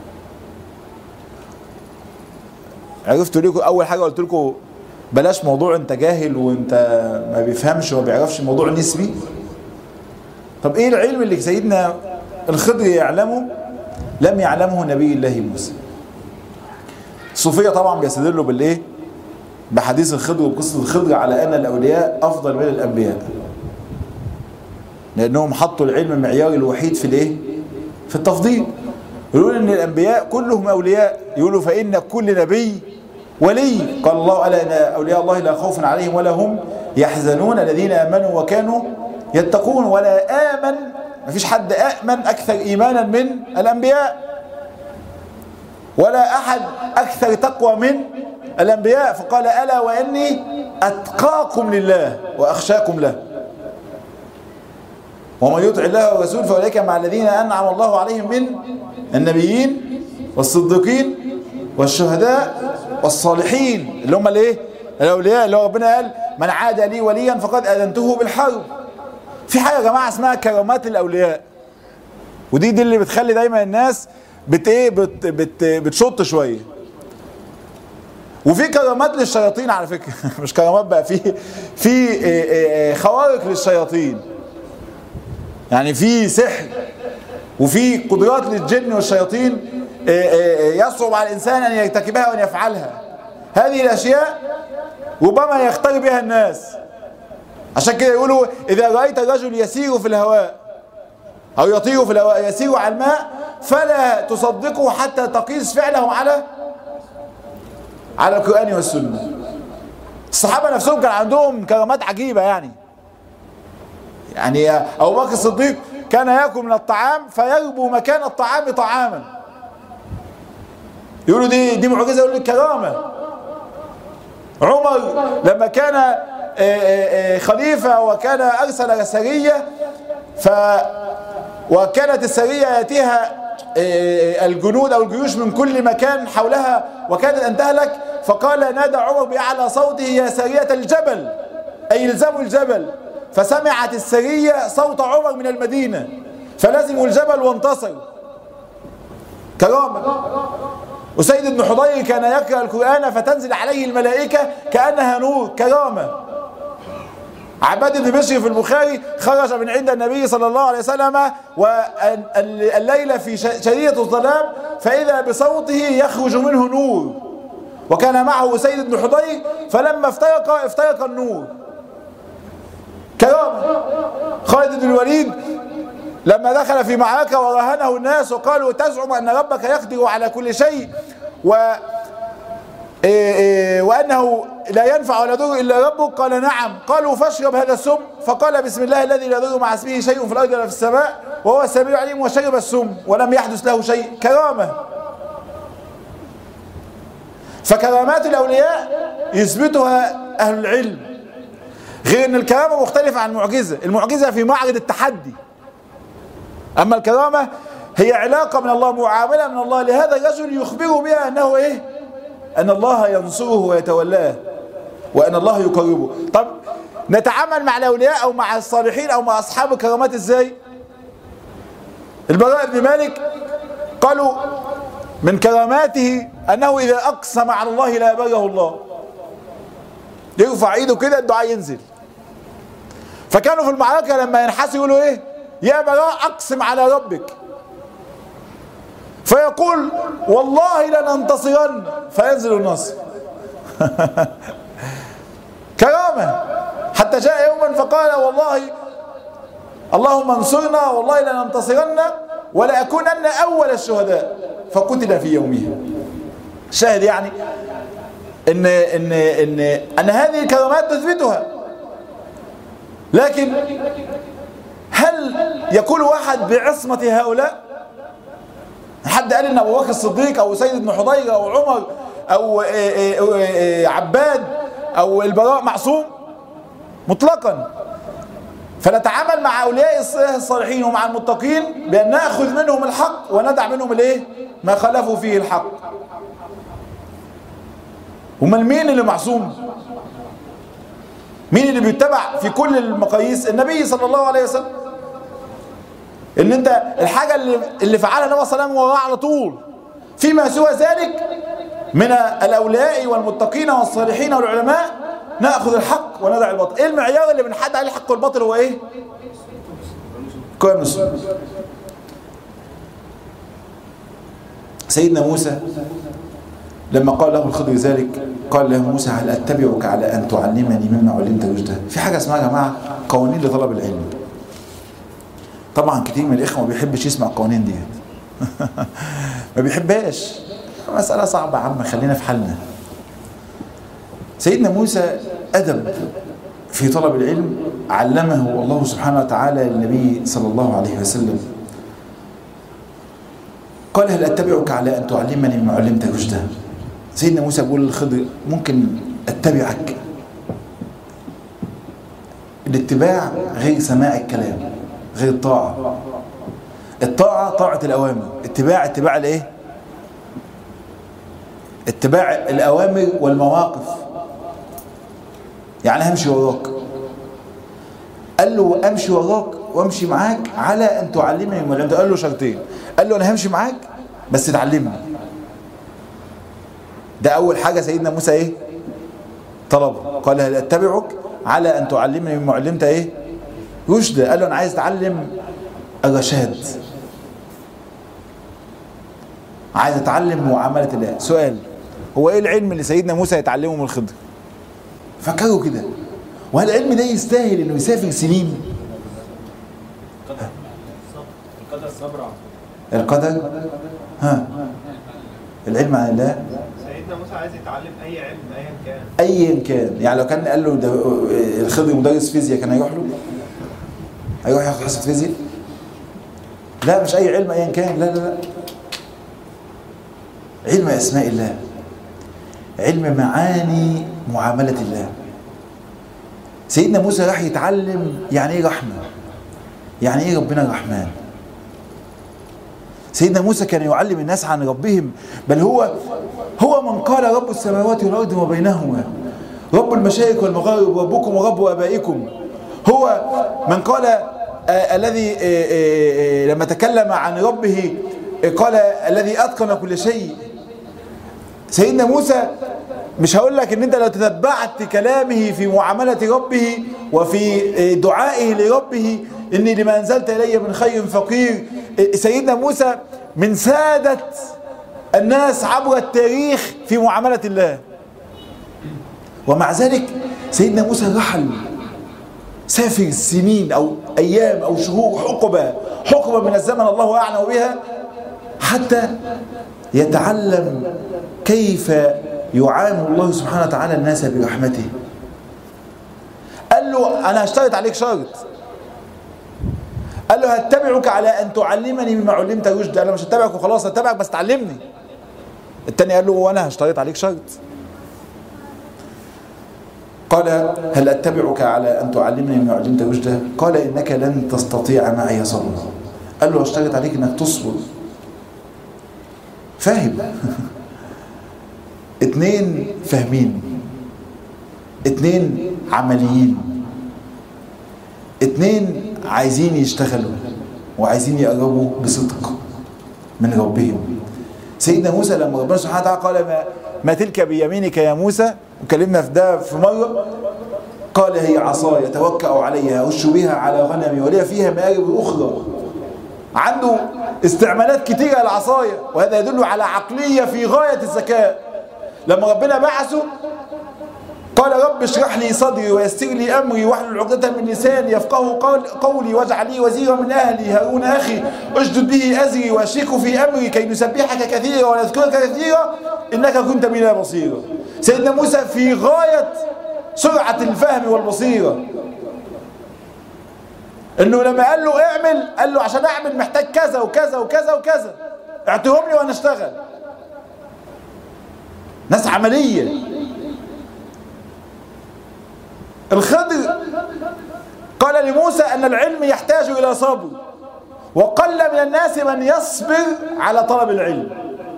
عرفت لكم أول حاجة قلت لكم بلاش موضوع أنت جاهل وأنت ما بيفهمش وما بيعرفش موضوع نسبي طب إيه العلم اللي سيدنا الخضر يعلمه لم يعلمه نبي الله موسى الصوفية طبعا بيستدلوا بالايه بحديث الخضر وقصة الخضر على ان الاولياء افضل من الانبياء لانهم حطوا العلم المعيار الوحيد في الايه في التفضيل يقولون ان الانبياء كلهم اولياء يقولوا فان كل نبي ولي قال الله الا ان اولياء الله لا خوف عليهم ولا هم يحزنون الذين امنوا وكانوا يتقون ولا امن مفيش حد امن اكثر ايمانا من الانبياء ولا أحد أكثر تقوى من الأنبياء فقال ألا وإني أتقاكم لله وأخشاكم له ومن يطع الله والرسول فأولئك مع الذين أنعم الله عليهم من النبيين والصديقين والشهداء والصالحين اللي هم الايه الأولياء اللي هو ربنا قال من عاد لي وليا فقد أذنته بالحرب في حاجة يا جماعة اسمها كرامات الأولياء ودي دي اللي بتخلي دايما الناس بت ايه بت بت بتشط شويه وفي كرامات للشياطين على فكره مش كرامات بقى في في إيه إيه خوارق للشياطين يعني في سحر وفي قدرات للجن والشياطين إيه يصعب على الانسان ان يرتكبها وان يفعلها هذه الاشياء ربما يختار بها الناس عشان كده يقولوا اذا رايت الرجل يسير في الهواء او يطير في الهواء يسير على الماء فلا تصدقه حتى تقيس فعله على على القرآن والسنة الصحابة نفسهم كان عندهم كرامات عجيبة يعني يعني أبو بكر الصديق كان يأكل من الطعام فيربو مكان الطعام طعاما يقولوا دي دي معجزة يقول لك كرامة عمر لما كان خليفة وكان أرسل سرية ف وكانت السرية يأتيها الجنود أو الجيوش من كل مكان حولها وكانت أن تهلك فقال نادى عمر بأعلى صوته يا سرية الجبل أي الزموا الجبل فسمعت السرية صوت عمر من المدينة فلزموا الجبل وانتصروا كرامة وسيد بن حضير كان يقرأ القرآن فتنزل عليه الملائكة كأنها نور كرامة عباد بن بشر في البخاري خرج من عند النبي صلى الله عليه وسلم والليلة في شديدة الظلام فإذا بصوته يخرج منه نور وكان معه سيد بن حضير فلما افترق افترق النور كرامة خالد بن الوليد لما دخل في معركة ورهنه الناس وقالوا تزعم أن ربك يقدر على كل شيء و إيه إيه وأنه لا ينفع ولا يضر إلا ربك قال نعم قالوا فاشرب هذا السم فقال بسم الله الذي لا يضر مع اسمه شيء في الأرض ولا في السماء وهو السميع العليم وشرب السم ولم يحدث له شيء كرامة فكرامات الأولياء يثبتها أهل العلم غير أن الكرامة مختلفة عن المعجزة المعجزة في معرض التحدي أما الكرامة هي علاقة من الله معاملة من الله لهذا الرجل يخبره بها أنه إيه أن الله ينصره ويتولاه وأن الله يقربه طب نتعامل مع الأولياء أو مع الصالحين أو مع أصحاب الكرامات إزاي البراء بن مالك قالوا من كراماته أنه إذا أقسم على الله لا يبره الله يرفع ايده كده الدعاء ينزل فكانوا في المعركة لما ينحسوا يقولوا ايه يا براء اقسم على ربك فيقول والله لننتصرن فينزل النصر كرامة حتى جاء يوما فقال والله اللهم انصرنا والله لننتصرن ولأكونن أول الشهداء فقتل في يومها شاهد يعني إن, إن, إن, أن هذه الكرامات تثبتها لكن هل يقول واحد بعصمة هؤلاء حد قال ان ابو بكر الصديق او سيد بن حضير او عمر او عباد او البراء معصوم مطلقا فنتعامل مع اولياء الصالحين ومع المتقين بان ناخذ منهم الحق وندع منهم الايه ما خالفوا فيه الحق امال مين اللي معصوم مين اللي بيتبع في كل المقاييس النبي صلى الله عليه وسلم ان انت الحاجه اللي اللي فعلها النبي صلى الله عليه وسلم وراه على طول فيما سوى ذلك من الاولياء والمتقين والصالحين والعلماء ناخذ الحق وندع الباطل ايه المعيار اللي بنحدد عليه الحق والباطل هو ايه قيام السنه سيدنا موسى لما قال له الخضر ذلك قال له موسى هل اتبعك على ان تعلمني مما علمت رشدا في حاجه اسمها يا جماعه قوانين لطلب العلم طبعا كتير من الاخوه ما بيحبش يسمع القوانين ديت ما بيحبهاش مساله صعبه يا عم خلينا في حالنا سيدنا موسى ادب في طلب العلم علمه الله سبحانه وتعالى للنبي صلى الله عليه وسلم قال هل اتبعك على ان تعلمني مما علمت رشدا سيدنا موسى بيقول للخضر ممكن اتبعك الاتباع غير سماع الكلام غير الطاعة الطاعة طاعة الأوامر اتباع اتباع الايه اتباع الأوامر والمواقف يعني همشي وراك قال له امشي وراك وامشي معاك على ان تعلمني ما علمت قال له شرطين قال له انا همشي معاك بس تعلمني ده اول حاجه سيدنا موسى ايه طلب قال هل اتبعك على ان تعلمني مما علمت ايه رشد قال له انا عايز اتعلم الرشاد عايز اتعلم معامله الله سؤال هو ايه العلم اللي سيدنا موسى يتعلمه من الخضر فكروا كده وهل العلم ده يستاهل انه يسافر سنين القدر صبر القدر ها العلم عن الله سيدنا موسى عايز يتعلم اي علم ايا كان ايا كان يعني لو كان قال له ده الخضر مدرس فيزياء كان هيروح له هيروح ياخد حصه فيزياء لا مش اي علم ايا كان لا لا لا علم اسماء الله علم معاني معامله الله سيدنا موسى راح يتعلم يعني ايه رحمه يعني ايه ربنا الرحمن سيدنا موسى كان يعلم الناس عن ربهم بل هو هو من قال رب السماوات والارض وما بينهما رب المشارق والمغارب ربكم ورب ابائكم هو من قال آه الذي آه آه لما تكلم عن ربه قال الذي اتقن كل شيء سيدنا موسى مش هقول لك ان انت لو تتبعت كلامه في معاملة ربه وفي دعائه لربه اني لما انزلت الي من خير فقير سيدنا موسى من سادة الناس عبر التاريخ في معاملة الله ومع ذلك سيدنا موسى رحل سافر سنين او ايام او شهور حقبة حقبة من الزمن الله اعلم بها حتى يتعلم كيف يعامل الله سبحانه وتعالى الناس برحمته قال له انا هشترط عليك شرط قال له هتبعك على ان تعلمني مما علمت رشد انا مش هتبعك وخلاص هتبعك بس تعلمني التاني قال له وانا هشترط عليك شرط قال هل اتبعك على ان تعلمني مما علمت رشدا قال انك لن تستطيع معي صبرا قال له هشترط عليك انك تصبر فاهم اتنين فاهمين اتنين عمليين اتنين عايزين يشتغلوا وعايزين يقربوا بصدق من ربهم سيدنا موسى لما ربنا سبحانه وتعالى قال ما, ما تلك بيمينك يا موسى وكلمنا في ده في مرة قال هي عصاي يتوكأ عليها أش بها على غنمي ولي فيها مآرب أخرى عنده استعمالات كتيرة للعصاية وهذا يدل على عقلية في غاية الذكاء لما ربنا بعثه قال رب اشرح لي صدري ويسر لي امري واحلل عقدة من لساني يفقه قول قولي واجعل لي وزيرا من اهلي هارون اخي اشدد به ازري واشركه في امري كي نسبحك كثيرا ونذكرك كثيرا انك كنت بنا بصيرا سيدنا موسى في غاية سرعة الفهم والبصيرة انه لما قال له اعمل قال له عشان اعمل محتاج كذا وكذا وكذا وكذا اعطيهم لي وانا اشتغل ناس عمليه الخضر قال لموسى أن العلم يحتاج إلى صبر وقل من الناس من يصبر على طلب العلم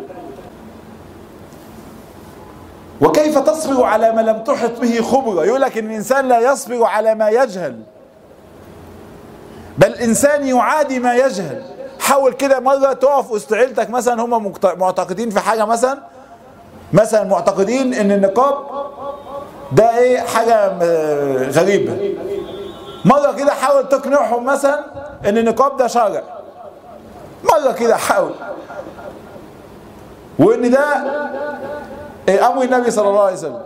وكيف تصبر على ما لم تحط به خبرة يقول لك إن الإنسان لا يصبر على ما يجهل بل الإنسان يعادي ما يجهل حاول كده مرة تقف وسط عيلتك مثلا هم معتقدين في حاجة مثلا مثلا معتقدين ان النقاب ده ايه حاجة غريبة مرة كده حاول تقنعهم مثلا ان النقاب ده شرع مرة كده حاول وان ده إيه امر النبي صلى الله عليه وسلم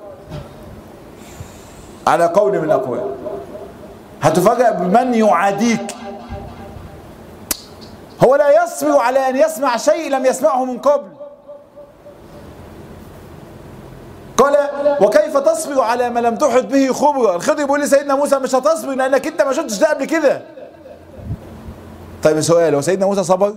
على قول من الاقوال هتفاجأ بمن يعاديك هو لا يصبر على ان يسمع شيء لم يسمعه من قبل قال وكيف تصبر على ما لم تحط به خبرة الخضر بيقول لسيدنا موسى مش هتصبر لانك انت ما شفتش ده قبل كده طيب سؤال هو سيدنا موسى صبر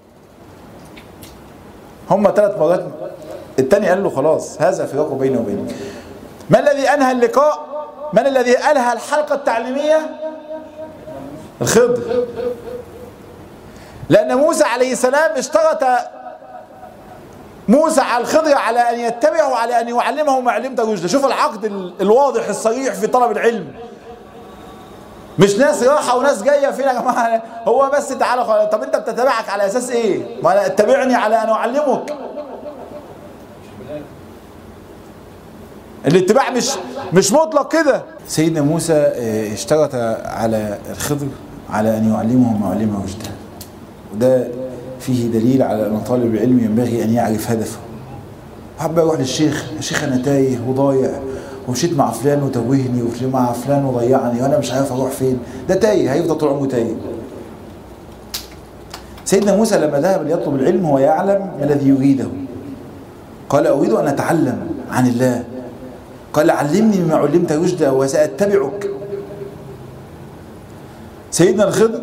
هم ثلاث مرات الثاني قال له خلاص هذا فراق بيني وبينك ما الذي انهى اللقاء من الذي انهى الحلقة التعليمية الخضر لان موسى عليه السلام اشترط موسى على الخضر على أن يتبعه وعلى أن يعلمه ما علمت رشدا شوف العقد الواضح الصريح في طلب العلم مش ناس راحة وناس جاية فينا يا جماعة هو بس تعالى خلاص طب انت بتتبعك على اساس ايه ما أنا اتبعني على ان اعلمك الاتباع مش مش مطلق كده سيدنا موسى اشترط على الخضر على ان يعلمه ما علمه رشدا وده فيه دليل على أن طالب العلم ينبغي أن يعرف هدفه حابب أروح للشيخ يا شيخ أنا تايه وضايع ومشيت مع فلان وتوهني ومشيت مع فلان وضيعني وأنا مش عارف أروح فين ده تايه هيفضل طول عمره تايه سيدنا موسى لما ذهب ليطلب العلم هو يعلم ما الذي يريده قال أريد أن أتعلم عن الله قال علمني مما علمت رشدا وسأتبعك سيدنا الخضر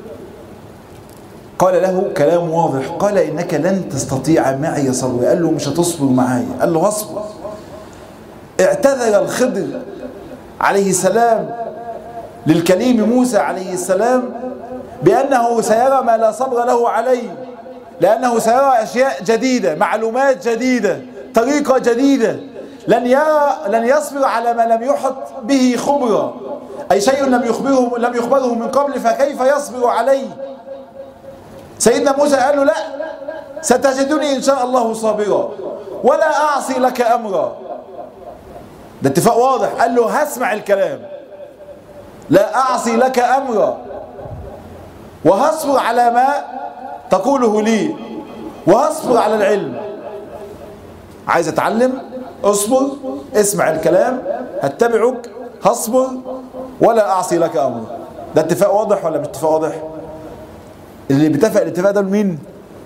قال له كلام واضح قال إنك لن تستطيع معي صبر قال له مش هتصبر معايا قال له هصبر اعتذر الخضر عليه السلام للكليم موسى عليه السلام بأنه سيرى ما لا صبر له عليه لأنه سيرى أشياء جديدة معلومات جديدة طريقة جديدة لن يرى لن يصبر على ما لم يحط به خبرة أي شيء لم يخبره لم يخبره من قبل فكيف يصبر عليه سيدنا موسى قال له لا ستجدني إن شاء الله صابرا ولا أعصي لك أمرا ده اتفاق واضح قال له هسمع الكلام لا أعصي لك أمرا وهصبر على ما تقوله لي وهصبر على العلم عايز اتعلم اصبر اسمع الكلام هتبعك هصبر ولا اعصي لك امرا ده اتفاق واضح ولا مش اتفاق واضح اللي بيتفق الاتفاق ده مين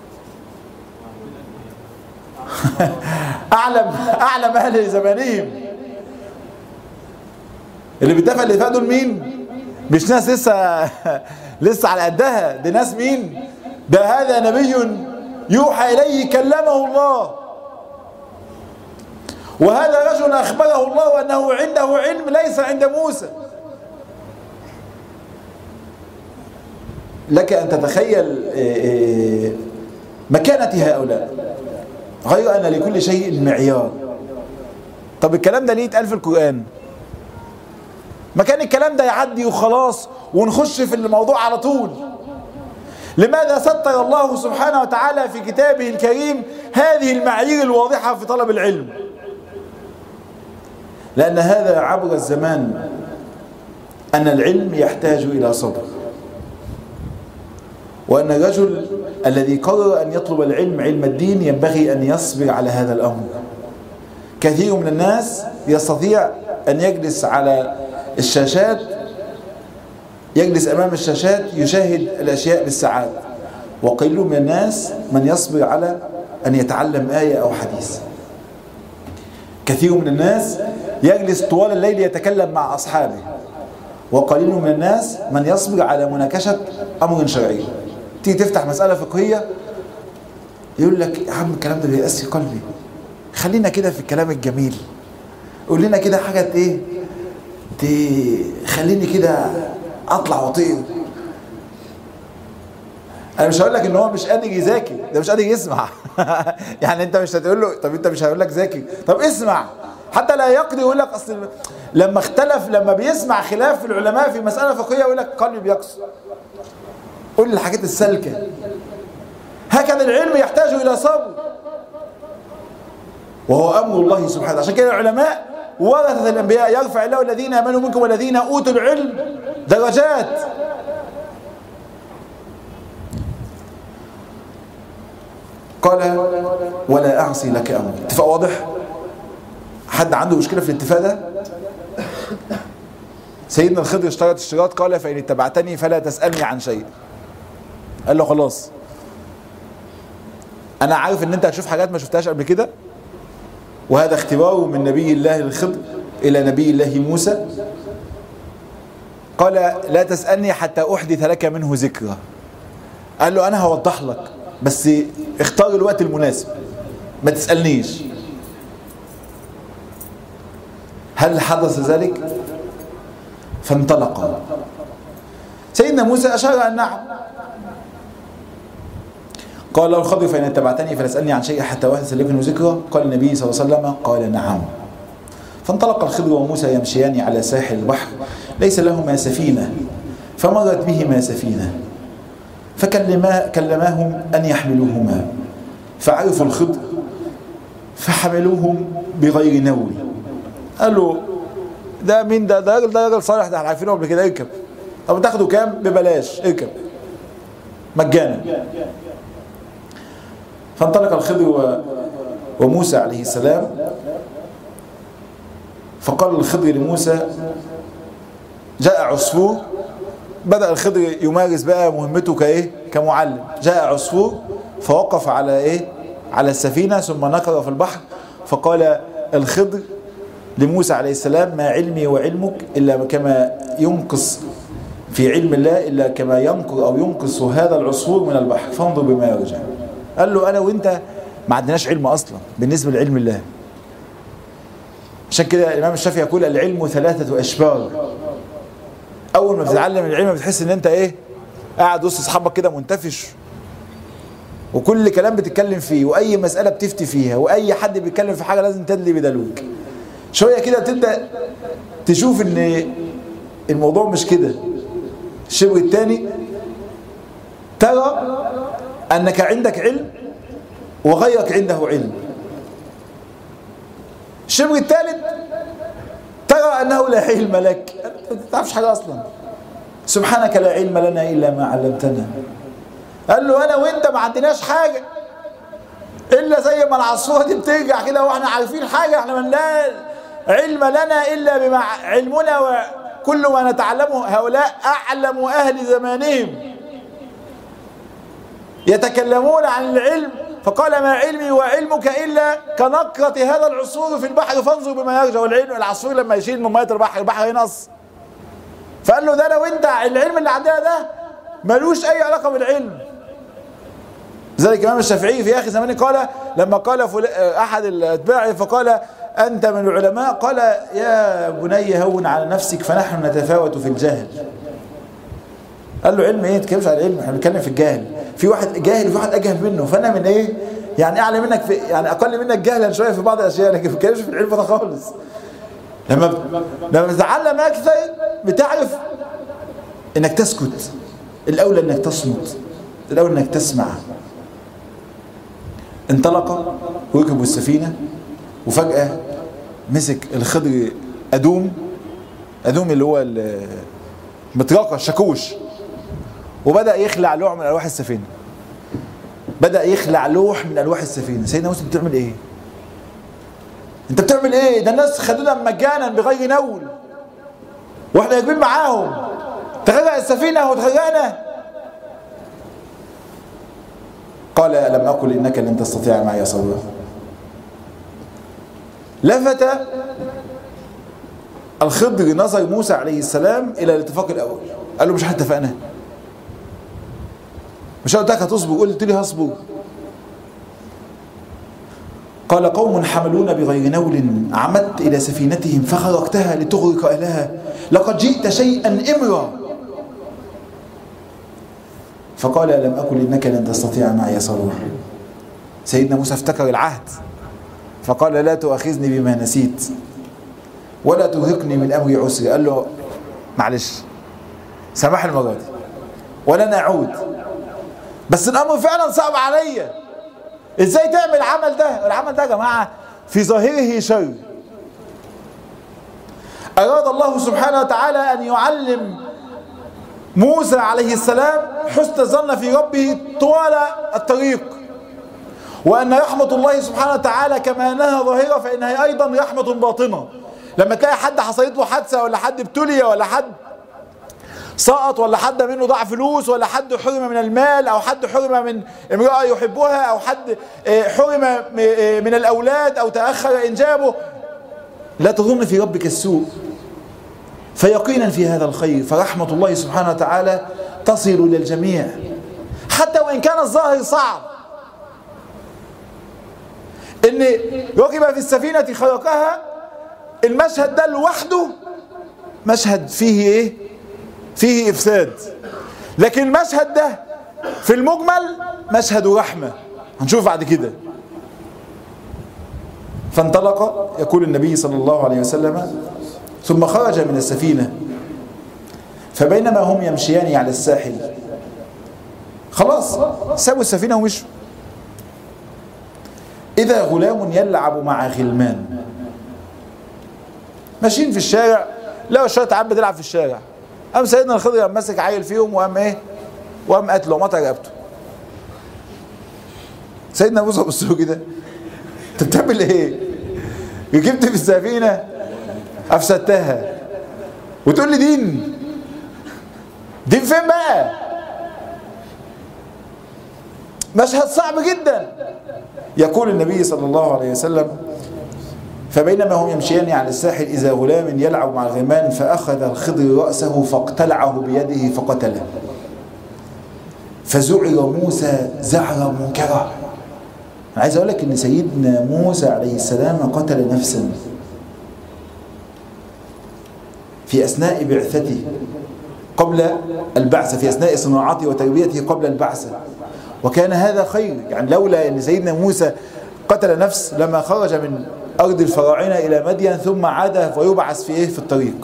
اعلم اعلم اهل زمانهم اللي بيتفق الاتفاق دول مين مش ناس لسه لسه على قدها دي ناس مين ده هذا نبي يوحى اليه كلمه الله وهذا رجل اخبره الله انه عنده علم ليس عند موسى لك ان تتخيل مكانة هؤلاء غير ان لكل شيء معيار طب الكلام ده ليه اتقال في القرآن ما كان الكلام ده يعدي وخلاص ونخش في الموضوع على طول لماذا ستر الله سبحانه وتعالى في كتابه الكريم هذه المعايير الواضحة في طلب العلم لأن هذا عبر الزمان أن العلم يحتاج إلى صبر وأن الرجل الذي قرر أن يطلب العلم علم الدين ينبغي أن يصبر على هذا الأمر كثير من الناس يستطيع أن يجلس على الشاشات يجلس أمام الشاشات يشاهد الأشياء بالساعات وقليل من الناس من يصبر على أن يتعلم آية أو حديث كثير من الناس يجلس طوال الليل يتكلم مع أصحابه وقليل من الناس من يصبر على مناقشة أمر شرعي تيجي تفتح مسألة فقهية يقول لك يا عم الكلام ده بيأسي قلبي خلينا كده في الكلام الجميل قول لنا كده حاجة ايه تخليني كده اطلع واطير انا مش هقول لك ان هو مش قادر يذاكر ده مش قادر يسمع يعني انت مش هتقول له طب انت مش هقول لك ذاكر طب اسمع حتى لا يقضي يقول لك اصل لما اختلف لما بيسمع خلاف العلماء في مساله فقهيه يقول لك قلبي بيقسو قول لي الحاجات السالكه هكذا العلم يحتاج الى صبر وهو امر الله سبحانه عشان كده العلماء ورثه الانبياء يرفع الله الذين امنوا منكم والذين اوتوا العلم درجات قال ولا اعصي لك امر اتفاق واضح حد عنده مشكله في الاتفاق ده سيدنا الخضر اشترط اشتراط قال فان اتبعتني فلا تسالني عن شيء قال له خلاص انا عارف ان انت هتشوف حاجات ما شفتهاش قبل كده وهذا اختبار من نبي الله الخضر الى نبي الله موسى قال لا تسالني حتى احدث لك منه ذكرى قال له انا هوضح لك بس اختار الوقت المناسب ما تسالنيش هل حدث ذلك فانطلق سيدنا موسى اشار ان نعم قال له الخضر فإن اتبعتني فلا تسألني عن شيء حتى أحدث لكم ذكرى قال النبي صلى الله عليه وسلم قال نعم فانطلق الخضر وموسى يمشيان على ساحل البحر ليس لهما سفينة فمرت بهما سفينة فكلما كلماهم أن يحملوهما فعرفوا الخضر فحملوهم بغير نول قال له ده مين ده ده راجل ده راجل صالح ده احنا عارفينه قبل كده اركب طب تاخده كام ببلاش اركب مجانا فانطلق الخضر وموسى عليه السلام فقال الخضر لموسى جاء عصفور بدأ الخضر يمارس بقى مهمته كايه كمعلم جاء عصفور فوقف على ايه على السفينة ثم نكر في البحر فقال الخضر لموسى عليه السلام ما علمي وعلمك إلا كما ينقص في علم الله إلا كما ينقر أو ينقص هذا العصفور من البحر فانظر بما يرجع قال له انا وانت ما عندناش علم اصلا بالنسبه لعلم الله عشان كده الامام الشافعي يقول العلم ثلاثه اشبار اول ما بتتعلم العلم بتحس ان انت ايه قاعد وسط اصحابك كده منتفش وكل كلام بتتكلم فيه واي مساله بتفتي فيها واي حد بيتكلم في حاجه لازم تدلي بدلوك شويه كده تبدا تشوف ان الموضوع مش كده الشبر الثاني ترى أنك عندك علم وغيرك عنده علم الشبر الثالث ترى أنه لا علم لك أنت ما تعرفش حاجة أصلا سبحانك لا علم لنا إلا ما علمتنا قال له أنا وإنت ما عندناش حاجة إلا زي ما العصفورة دي بترجع كده وإحنا عارفين حاجة إحنا من لا علم لنا إلا بما علمنا وكل ما نتعلمه هؤلاء أعلم أهل زمانهم يتكلمون عن العلم فقال ما علمي وعلمك إلا كنقرة هذا العصفور في البحر فانظر بما يرجع والعلم العصفور لما يشيل من مية البحر البحر ينقص فقال له ده لو انت العلم اللي عندنا ده ملوش أي علاقة بالعلم ذلك الإمام الشافعي في آخر زمانه قال لما قال أحد الأتباع فقال أنت من العلماء قال يا بني هون على نفسك فنحن نتفاوت في الجهل قال له علم ايه تتكلمش على العلم احنا بنتكلم في الجهل في واحد جاهل وفي واحد اجهل منه فانا من ايه يعني اعلى منك في يعني اقل منك جهلا شويه في بعض الاشياء لكن ما بتتكلمش في العلم ده خالص لما ب... لما بتتعلم اكثر بتعرف انك تسكت الاولى انك تصمت الاولى انك تسمع انطلق وركبوا السفينه وفجاه مسك الخضر ادوم ادوم اللي هو مطرقه الشاكوش وبدأ يخلع لوح من ألواح السفينة بدأ يخلع لوح من ألواح السفينة سيدنا موسى بتعمل إيه انت بتعمل ايه ده الناس خدونا مجانا بغير نول واحنا راكبين معاهم تغرق السفينة وتغرقنا قال لم أقل إنك لن تستطيع معي صبرا لفت الخضر نظر موسى عليه السلام إلى الاتفاق الأول قال له مش احنا اتفقنا مش قلت لك هتصبر قلت لي هصبر قال قوم حملون بغير نول عمدت إلى سفينتهم فخرقتها لتغرق أهلها لقد جئت شيئا إمرا فقال لم أكن إنك لن تستطيع معي صبرا سيدنا موسى افتكر العهد فقال لا تؤاخذني بما نسيت ولا ترهقني من أمري عسر قال له معلش سامح المرة دي ولن أعود بس الأمر فعلا صعب عليا ازاي تعمل العمل ده العمل ده يا جماعة في ظاهره شر أراد الله سبحانه وتعالى أن يعلم موسى عليه السلام حسن الظن في ربه طوال الطريق وأن رحمة الله سبحانه وتعالى كما أنها ظاهرة فإنها أيضا رحمة باطنة لما تلاقي حد حصلت له حادثة ولا حد ابتلي ولا حد سقط ولا حد منه ضاع فلوس ولا حد حرم من المال او حد حرم من امرأة يحبها او حد حرم من الاولاد او تأخر انجابه لا تظن في ربك السوء فيقينا في هذا الخير فرحمة الله سبحانه وتعالى تصل الى الجميع حتى وان كان الظاهر صعب ان ركب في السفينة خرقها المشهد ده لوحده مشهد فيه ايه فيه افساد لكن المشهد ده في المجمل مشهد رحمة هنشوف بعد كده فانطلق يقول النبي صلى الله عليه وسلم ثم خرج من السفينة فبينما هم يمشيان على الساحل خلاص سابوا السفينة ومشوا إذا غلام يلعب مع غلمان ماشيين في الشارع لقوا شوية عيال بتلعب في الشارع قام سيدنا الخضر قام ماسك عيل فيهم وقام ايه وقام قتله ومطع رقبته سيدنا موسى بص له كده انت بتعمل ايه؟ ركبت في السفينه افسدتها وتقول لي دين دين فين بقى؟ مشهد صعب جدا يقول النبي صلى الله عليه وسلم فبينما هم يمشيان على الساحل إذا غلام يلعب مع الغمان فأخذ الخضر رأسه فاقتلعه بيده فقتله فزعر موسى زعرا منكرا أنا عايز أقول لك إن سيدنا موسى عليه السلام قتل نفسا في أثناء بعثته قبل البعثة في أثناء صناعته وتربيته قبل البعثة وكان هذا خير يعني لولا أن سيدنا موسى قتل نفس لما خرج من أرض الفراعنة إلى مدين ثم عاد ويبعث في إيه في الطريق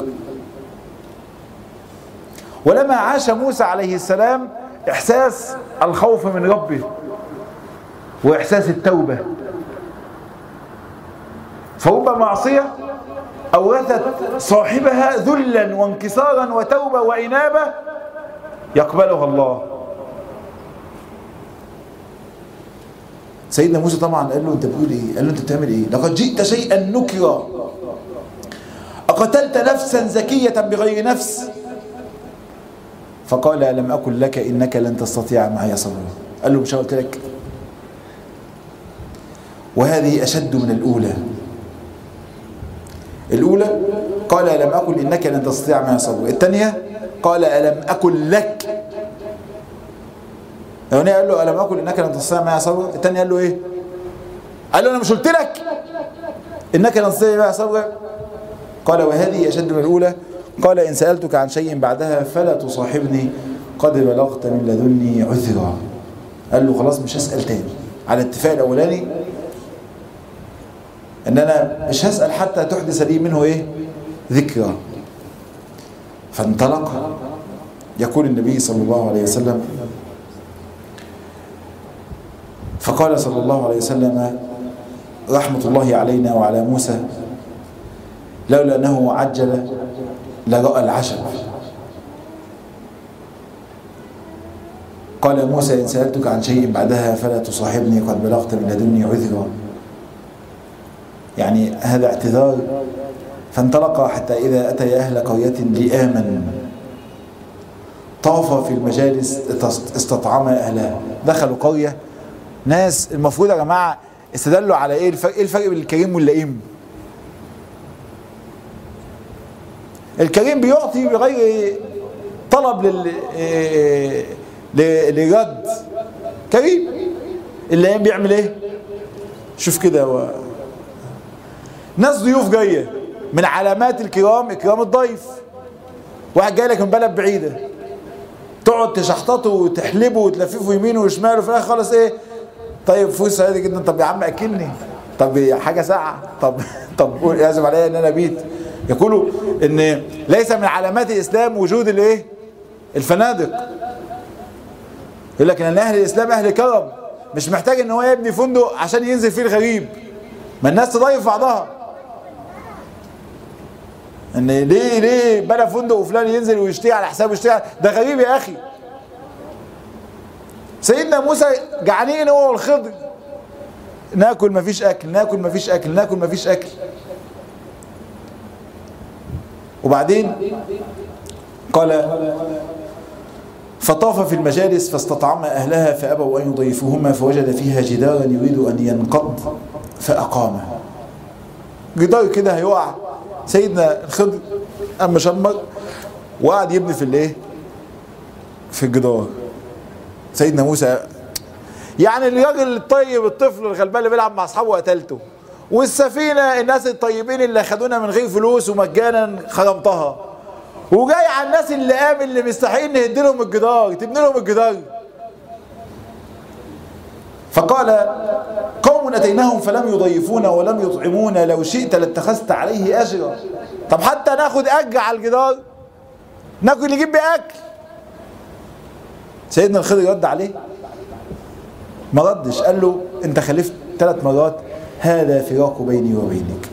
ولما عاش موسى عليه السلام إحساس الخوف من ربه وإحساس التوبة فرب معصية أورثت صاحبها ذلا وانكسارا وتوبة وإنابة يقبلها الله سيدنا موسى طبعا قال له انت بتقول ايه قال له انت بتعمل ايه لقد جئت شيئا نكرا اقتلت نفسا زكية بغير نفس فقال لم اقل لك انك لن تستطيع معي صبرا قال له مش قلت لك وهذه اشد من الاولى الاولى قال لم اقل انك لن تستطيع معي صبرا الثانيه قال الم اقل لك الاولاني قال له الم اقل انك لن تستطيع معي صبرا الثاني قال له ايه قال له انا مش قلت لك انك لن تستطيع معي صبرا قال وهذه اشد من الاولى قال ان سالتك عن شيء بعدها فلا تصاحبني قد بلغت من لدني عذرا قال له خلاص مش هسال تاني على الاتفاق الاولاني ان انا مش هسال حتى تحدث لي منه ايه ذكرى فانطلق يقول النبي صلى الله عليه وسلم فقال صلى الله عليه وسلم رحمة الله علينا وعلى موسى لولا أنه عجل لرأى العشب قال موسى إن سألتك عن شيء بعدها فلا تصاحبني قد بلغت من لدني عذرا يعني هذا اعتذار فانطلق حتى إذا أتي أهل قرية لآمن طاف في المجالس استطعم أهلها دخلوا قرية ناس المفروض يا جماعة استدلوا على إيه الفرق, إيه الفرق بين الكريم واللئيم الكريم بيعطي بغير طلب لل لرد كريم اللئيم بيعمل ايه شوف كده هو ناس ضيوف جايه من علامات الكرام اكرام الضيف واحد جاي لك من بلد بعيده تقعد تشحططه وتحلبه وتلففه يمين وشمال وفي الاخر خالص ايه طيب فلوس عادي جدا طب يا عم اكلني طب حاجه ساعه طب طب قول يعزم عليا ان انا بيت يقولوا ان ليس من علامات الاسلام وجود الايه الفنادق يقول لك ان اهل الاسلام اهل كرم مش محتاج ان هو يبني فندق عشان ينزل فيه الغريب ما الناس تضيف بعضها ان ليه ليه بنى فندق وفلان ينزل ويشتري على حسابه يشتري ده غريب يا اخي سيدنا موسى جعانين هو والخضر ناكل مفيش اكل ناكل مفيش اكل ناكل مفيش اكل وبعدين قال فطاف في المجالس فاستطعم أهلها فأبوا أن يضيفوهما فوجد فيها جدارا يريد أن ينقض فأقامه جدار كده هيقع سيدنا الخضر أما شمر وقعد يبني في الايه في الجدار سيدنا موسى يعني الراجل الطيب الطفل الغلبان اللي بيلعب مع اصحابه قتلته والسفينه الناس الطيبين اللي خدونا من غير فلوس ومجانا خدمتها وجاي على الناس اللي قام اللي مستحيل نهد لهم الجدار تبني لهم الجدار فقال قوم اتيناهم فلم يضيفونا ولم يطعمونا لو شئت لاتخذت عليه اجرا طب حتى ناخد اجر على الجدار ناكل نجيب باكل سيدنا الخضر رد عليه ما ردش قال له انت خلفت ثلاث مرات هذا فراق بيني وبينك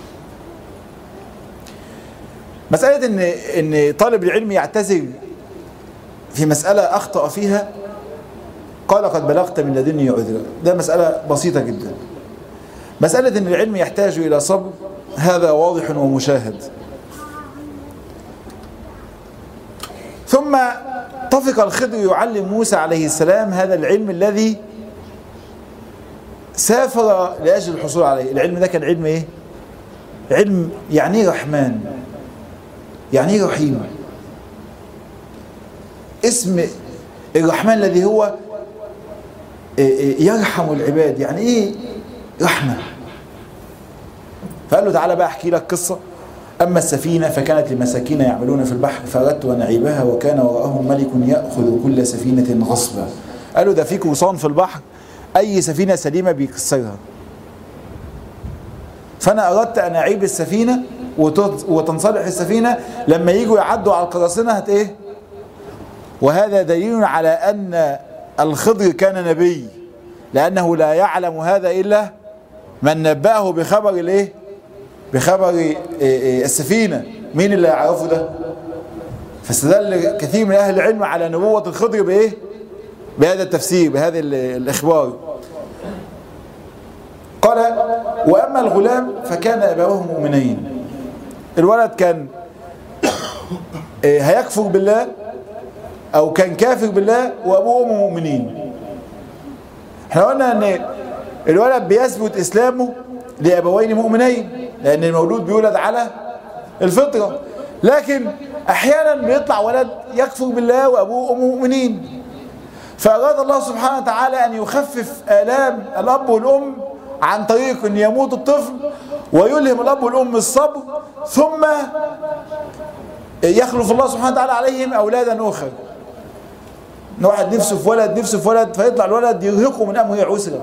مسألة ان ان طالب العلم يعتذر في مسألة أخطأ فيها قال قد بلغت من لدني عذرا ده مسألة بسيطة جدا مسألة ان العلم يحتاج إلى صبر هذا واضح ومشاهد ثم طفق الخضر يعلم موسى عليه السلام هذا العلم الذي سافر لأجل الحصول عليه العلم ده كان علم ايه علم يعني ايه رحمن يعني ايه رحيم اسم الرحمن الذي هو يرحم العباد يعني ايه رحمة فقال له تعالى بقى احكي لك قصة أما السفينة فكانت لمساكين يعملون في البحر فأردت أن أعيبها وكان وراءهم ملك يأخذ كل سفينة غصبا قالوا ده في قوصان في البحر أي سفينة سليمة بيكسرها فأنا أردت أن أعيب السفينة وتنصلح السفينة لما يجوا يعدوا على القراصنة هت إيه وهذا دليل على أن الخضر كان نبي لأنه لا يعلم هذا إلا من نبأه بخبر الإيه بخبر السفينة مين اللي يعرفه ده فاستدل كثير من أهل العلم على نبوة الخضر بإيه بهذا التفسير بهذا الإخبار قال وأما الغلام فكان أبواه مؤمنين الولد كان هيكفر بالله أو كان كافر بالله وأبوه وأمه مؤمنين احنا قلنا أن الولد بيثبت إسلامه لأبوين مؤمنين لأن المولود بيولد على الفطرة لكن أحيانا بيطلع ولد يكفر بالله وأبوه وأمه مؤمنين فأراد الله سبحانه وتعالى أن يخفف آلام الأب والأم عن طريق أن يموت الطفل ويلهم الأب والأم الصبر ثم يخلف الله سبحانه وتعالى عليهم أولادا أخر واحد نفسه في ولد نفسه في ولد فيطلع الولد يرهقه من أمره عسرا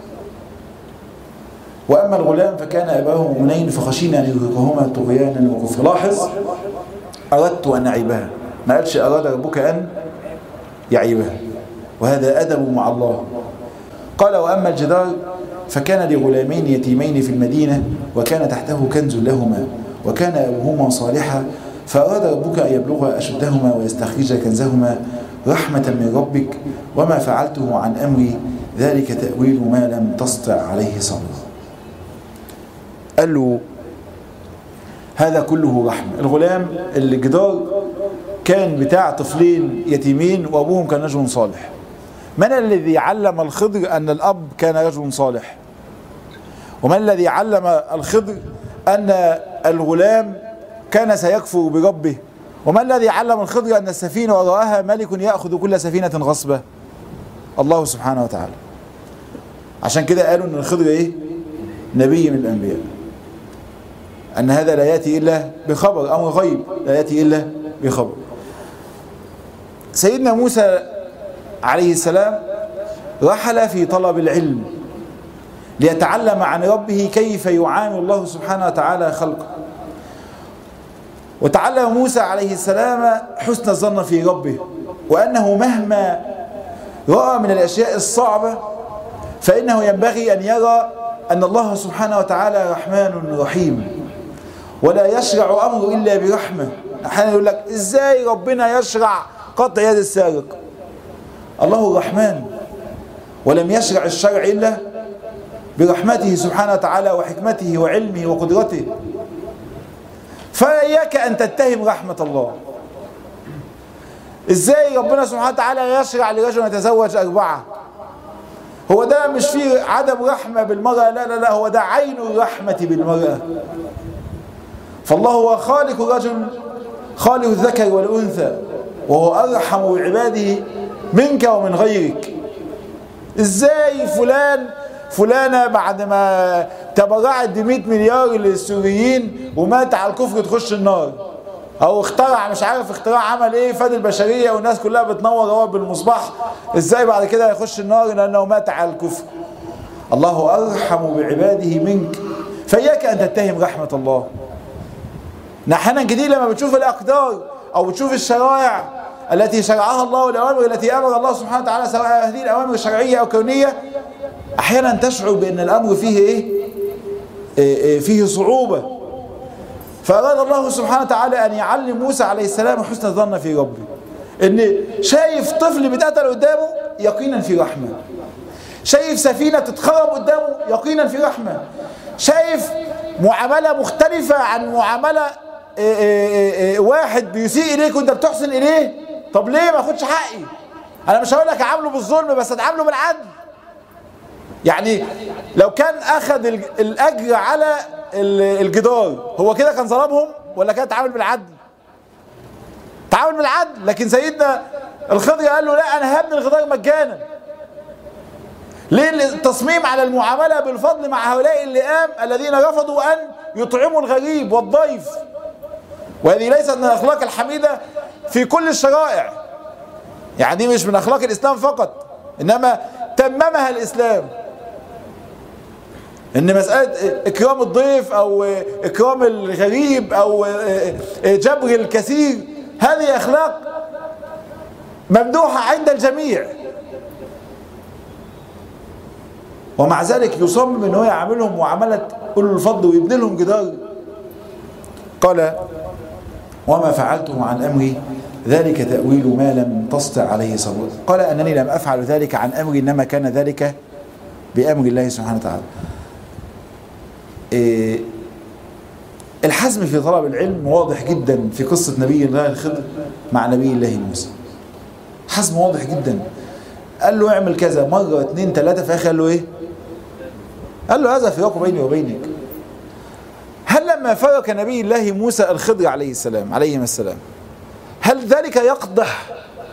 وأما الغلام فكان أباه مؤمنين فخشينا أن يرهقهما طغيانا وكفر لاحظ أردت أن أعيبها ما قالش أراد ربك أن يعيبها وهذا أدب مع الله قال وأما الجدار فكان لغلامين يتيمين في المدينة وكان تحته كنز لهما وكان أبوهما صالحا فأراد ربك أن يبلغ أشدهما ويستخرج كنزهما رحمة من ربك وما فعلته عن أمري ذلك تأويل ما لم تسطع عليه صبرا قال له هذا كله رحمة الغلام اللي جدار كان بتاع طفلين يتيمين وأبوهم كان رجل صالح من الذي علم الخضر أن الأب كان رجل صالح ومن الذي علم الخضر أن الغلام كان سيكفر بربه وما الذي علم الخضر أن السفينة وراءها ملك يأخذ كل سفينة غصبة الله سبحانه وتعالى عشان كده قالوا أن الخضر إيه نبي من الأنبياء أن هذا لا يأتي إلا بخبر أمر غيب لا يأتي إلا بخبر سيدنا موسى عليه السلام رحل في طلب العلم ليتعلم عن ربه كيف يعامل الله سبحانه وتعالى خلقه وتعلم موسى عليه السلام حسن الظن في ربه وأنه مهما رأى من الأشياء الصعبة فإنه ينبغي أن يرى أن الله سبحانه وتعالى رحمن رحيم ولا يشرع أمره إلا برحمة أحيانا يقول لك إزاي ربنا يشرع قطع يد السارق الله الرحمن ولم يشرع الشرع إلا برحمته سبحانه وتعالى وحكمته وعلمه وقدرته فإياك أن تتهم رحمة الله إزاي ربنا سبحانه وتعالى يشرع لرجل يتزوج أربعة هو ده مش فيه عدم رحمة بالمرأة لا لا لا هو ده عين الرحمة بالمرأة فالله هو خالق الرجل خالق الذكر والأنثى وهو أرحم بعباده منك ومن غيرك إزاي فلان فلانة بعد ما تبرعت ب 100 مليار للسوريين ومات على الكفر تخش النار او اخترع مش عارف اختراع عمل ايه فاد البشريه والناس كلها بتنور هو بالمصباح ازاي بعد كده يخش النار لانه مات على الكفر الله ارحم بعباده منك فاياك ان تتهم رحمه الله احيانا كتير لما بتشوف الاقدار او بتشوف الشرائع التي شرعها الله والاوامر التي امر الله سبحانه وتعالى سواء هذه الاوامر الشرعيه او كونيه احيانا تشعر بان الامر فيه ايه, إيه, إيه فيه صعوبه فاراد الله سبحانه وتعالى ان يعلم موسى عليه السلام حسن الظن في ربه ان شايف طفل بيتقتل قدامه يقينا في رحمه شايف سفينه تتخرب قدامه يقينا في رحمه شايف معامله مختلفه عن معامله إيه إيه إيه واحد بيسيء اليك وانت بتحسن اليه طب ليه ما اخدش حقي انا مش هقول لك اعامله بالظلم بس اتعامله بالعدل يعني لو كان اخذ الاجر على الجدار هو كده كان ظلمهم ولا كان اتعامل بالعدل تعامل بالعدل لكن سيدنا الخضر قال له لا انا هبني الجدار مجانا ليه التصميم على المعاملة بالفضل مع هؤلاء اللئام الذين رفضوا أن يطعموا الغريب والضيف وهذه ليست من الأخلاق الحميدة في كل الشرائع يعني دي مش من أخلاق الإسلام فقط إنما تممها الإسلام ان مسألة اكرام الضيف او اكرام الغريب او جبر الكثير هذه اخلاق ممدوحة عند الجميع ومع ذلك يصمم ان هو يعاملهم معاملة اولو الفضل ويبني لهم جدار قال وما فعلته عن امري ذلك تأويل ما لم تسطع عليه صبر قال انني لم افعل ذلك عن امري انما كان ذلك بامر الله سبحانه وتعالى الحزم في طلب العلم واضح جدا في قصة نبي الله الخضر مع نبي الله موسى حزم واضح جدا قال له اعمل كذا مرة اتنين تلاتة في اخر قال له ايه قال له هذا فراق بيني وبينك هل لما فرق نبي الله موسى الخضر عليه السلام عليهما السلام هل ذلك يقضح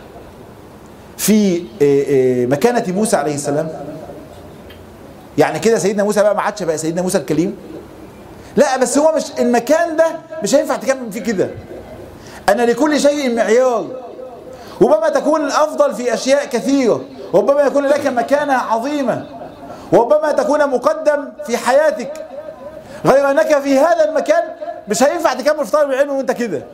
في مكانة موسى عليه السلام يعني كده سيدنا موسى بقى ما عادش بقى سيدنا موسى الكليم لا بس هو مش المكان ده مش هينفع تكمل فيه كده انا لكل شيء معيار ربما تكون الافضل في اشياء كثيره ربما يكون لك مكانه عظيمه وربما تكون مقدم في حياتك غير انك في هذا المكان مش هينفع تكمل في طالب العلم وانت كده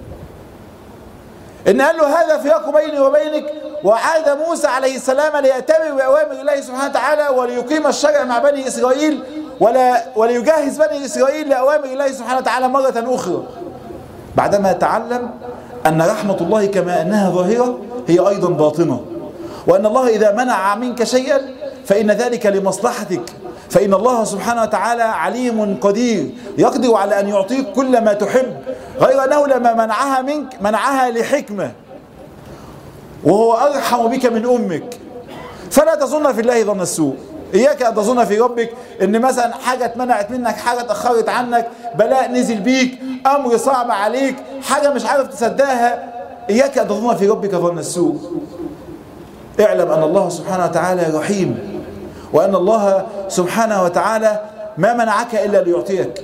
ان قال له هذا فراق بيني وبينك وعاد موسى عليه السلام ليأتمر بأوامر الله سبحانه وتعالى وليقيم الشرع مع بني إسرائيل ولا وليجهز بني إسرائيل لأوامر الله سبحانه وتعالى مرة أخرى بعدما تعلم أن رحمة الله كما أنها ظاهرة هي أيضا باطنة وأن الله إذا منع منك شيئا فإن ذلك لمصلحتك فإن الله سبحانه وتعالى عليم قدير يقدر على أن يعطيك كل ما تحب غير أنه لما منعها منك منعها لحكمة وهو أرحم بك من أمك فلا تظن في الله ظن السوء إياك أن تظن في ربك إن مثلا حاجة اتمنعت منك حاجة اتأخرت عنك بلاء نزل بيك أمر صعب عليك حاجة مش عارف تصدقها إياك أن تظن في ربك ظن السوء اعلم أن الله سبحانه وتعالى رحيم وأن الله سبحانه وتعالى ما منعك إلا ليعطيك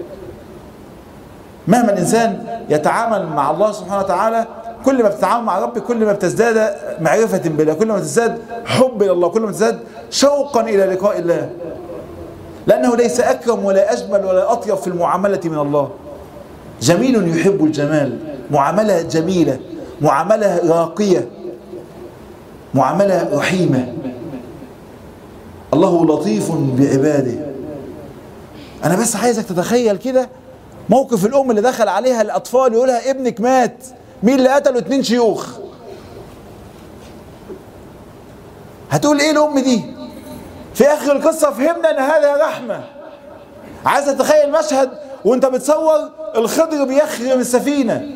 مهما الإنسان يتعامل مع الله سبحانه وتعالى كل ما بتتعامل مع ربك كل ما بتزداد معرفة بالله كل ما تزداد حب إلى الله كل ما تزداد شوقا إلى لقاء الله لأنه ليس أكرم ولا أجمل ولا أطيب في المعاملة من الله جميل يحب الجمال معاملة جميلة معاملة راقية معاملة رحيمة الله لطيف بعباده أنا بس عايزك تتخيل كده موقف الأم اللي دخل عليها الأطفال يقولها ابنك مات مين اللي قتله اتنين شيوخ هتقول ايه الأم دي في آخر القصة فهمنا أن هذا رحمة عايز تتخيل مشهد وانت بتصور الخضر بيخرم السفينة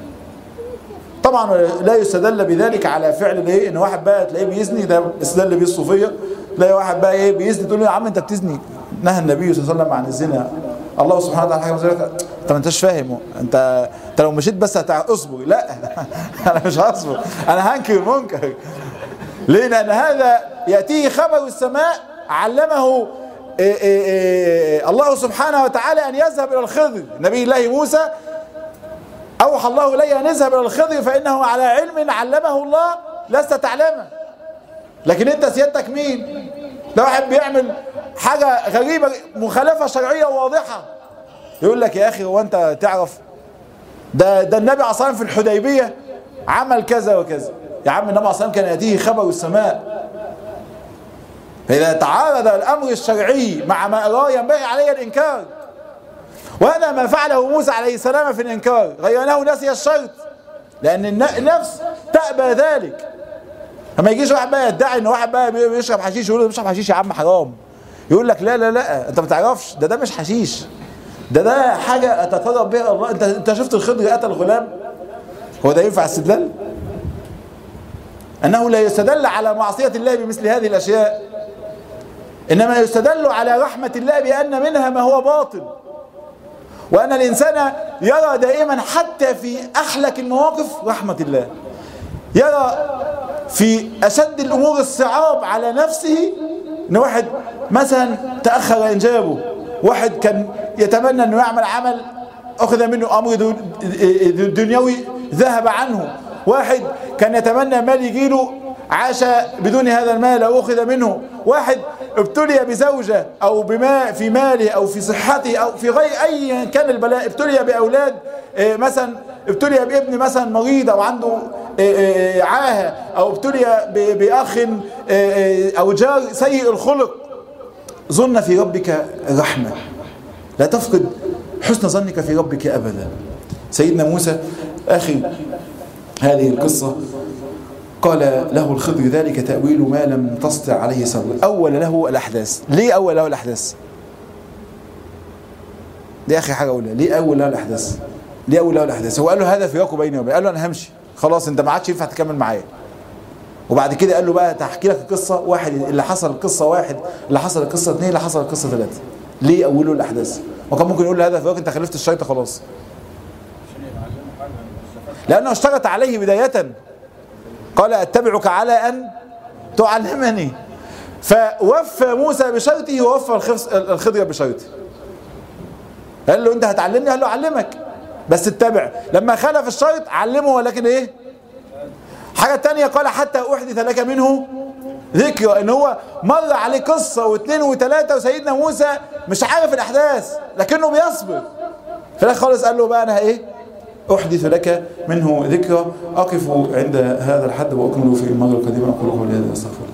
طبعا لا يستدل بذلك على فعل الايه ان واحد بقى تلاقيه بيزني ده استدل بيه الصوفيه تلاقي واحد بقى ايه بيزني تقول له يا عم انت بتزني نهى النبي صلى الله عليه وسلم عن الزنا الله سبحانه وتعالى حاجه زي كده انت ما انتش فاهم انت انت لو مشيت بس هتع... اصبر لا انا مش هصبر انا هنكر المنكر ليه لان هذا ياتيه خبر السماء علمه إيه إيه إيه الله سبحانه وتعالى ان يذهب الى الخضر نبي الله موسى أوحى الله إلي أن اذهب إلى الخضر فإنه على علم علمه الله لست تعلمه لكن أنت سيادتك مين؟ ده واحد بيعمل حاجة غريبة مخالفة شرعية واضحة يقول لك يا أخي هو أنت تعرف ده ده النبي عليه الصلاة في الحديبية عمل كذا وكذا يا عم النبي عليه الصلاة كان يأتيه خبر السماء فإذا تعارض الأمر الشرعي مع ما أراه ينبغي عليه الإنكار وهذا ما فعله موسى عليه السلام في الإنكار غير أنه نسي الشرط لأن النفس تأبى ذلك لما يجيش واحد بقى يدعي ان واحد بقى بيشرب حشيش يقول له بيشرب حشيش يا عم حرام يقول لك لا لا لا انت ما تعرفش ده ده مش حشيش ده ده حاجة اتقرب بها الله انت انت شفت الخضر قتل غلام هو ده ينفع استدلال انه لا يستدل على معصية الله بمثل هذه الاشياء انما يستدل على رحمة الله بان منها ما هو باطل وأن الإنسان يرى دائما حتى في أحلك المواقف رحمة الله يرى في أشد الأمور الصعاب على نفسه أن واحد مثلا تأخر إنجابه واحد كان يتمنى أنه يعمل عمل أخذ منه أمر دنيوي ذهب عنه واحد كان يتمنى مال يجيله عاش بدون هذا المال أو أخذ منه واحد ابتلي بزوجة أو بما في ماله أو في صحته أو في غير أي كان البلاء ابتلي بأولاد مثلا ابتلي بابن مثلا مريض أو عنده عاهة أو ابتلي بأخ أو جار سيء الخلق ظن في ربك رحمة لا تفقد حسن ظنك في ربك أبدا سيدنا موسى آخر هذه القصة قال له الخضر ذلك تأويل ما لم تسطع عليه صبر أول له الأحداث ليه أول له الأحداث دي آخر حاجة أقولها ليه أول له الأحداث ليه أول له الأحداث هو قال له هذا فراق بيني وبينك قال له أنا همشي خلاص أنت ما عادش ينفع تكمل معايا وبعد كده قال له بقى تحكي لك القصة واحد اللي حصل القصة واحد اللي حصل القصة اثنين اللي حصل القصة ثلاثة ليه أوله الأحداث وكان ممكن يقول له هذا فراق أنت خلفت الشيطة خلاص لأنه اشترط عليه بداية قال اتبعك على ان تعلمني فوفى موسى بشرطه ووفى الخضر بشرطه قال له انت هتعلمني قال له اعلمك بس اتبع لما خالف الشرط علمه ولكن ايه حاجة تانية قال حتى احدث لك منه ذكرى ان هو مر عليه قصة واثنين وثلاثة وسيدنا موسى مش عارف الاحداث لكنه بيصبر في الاخر خالص قال له بقى انا ايه أحدث لك منه ذكرى أقف عند هذا الحد وأكمل في المرة القادمة أقول قولي هذا أستغفر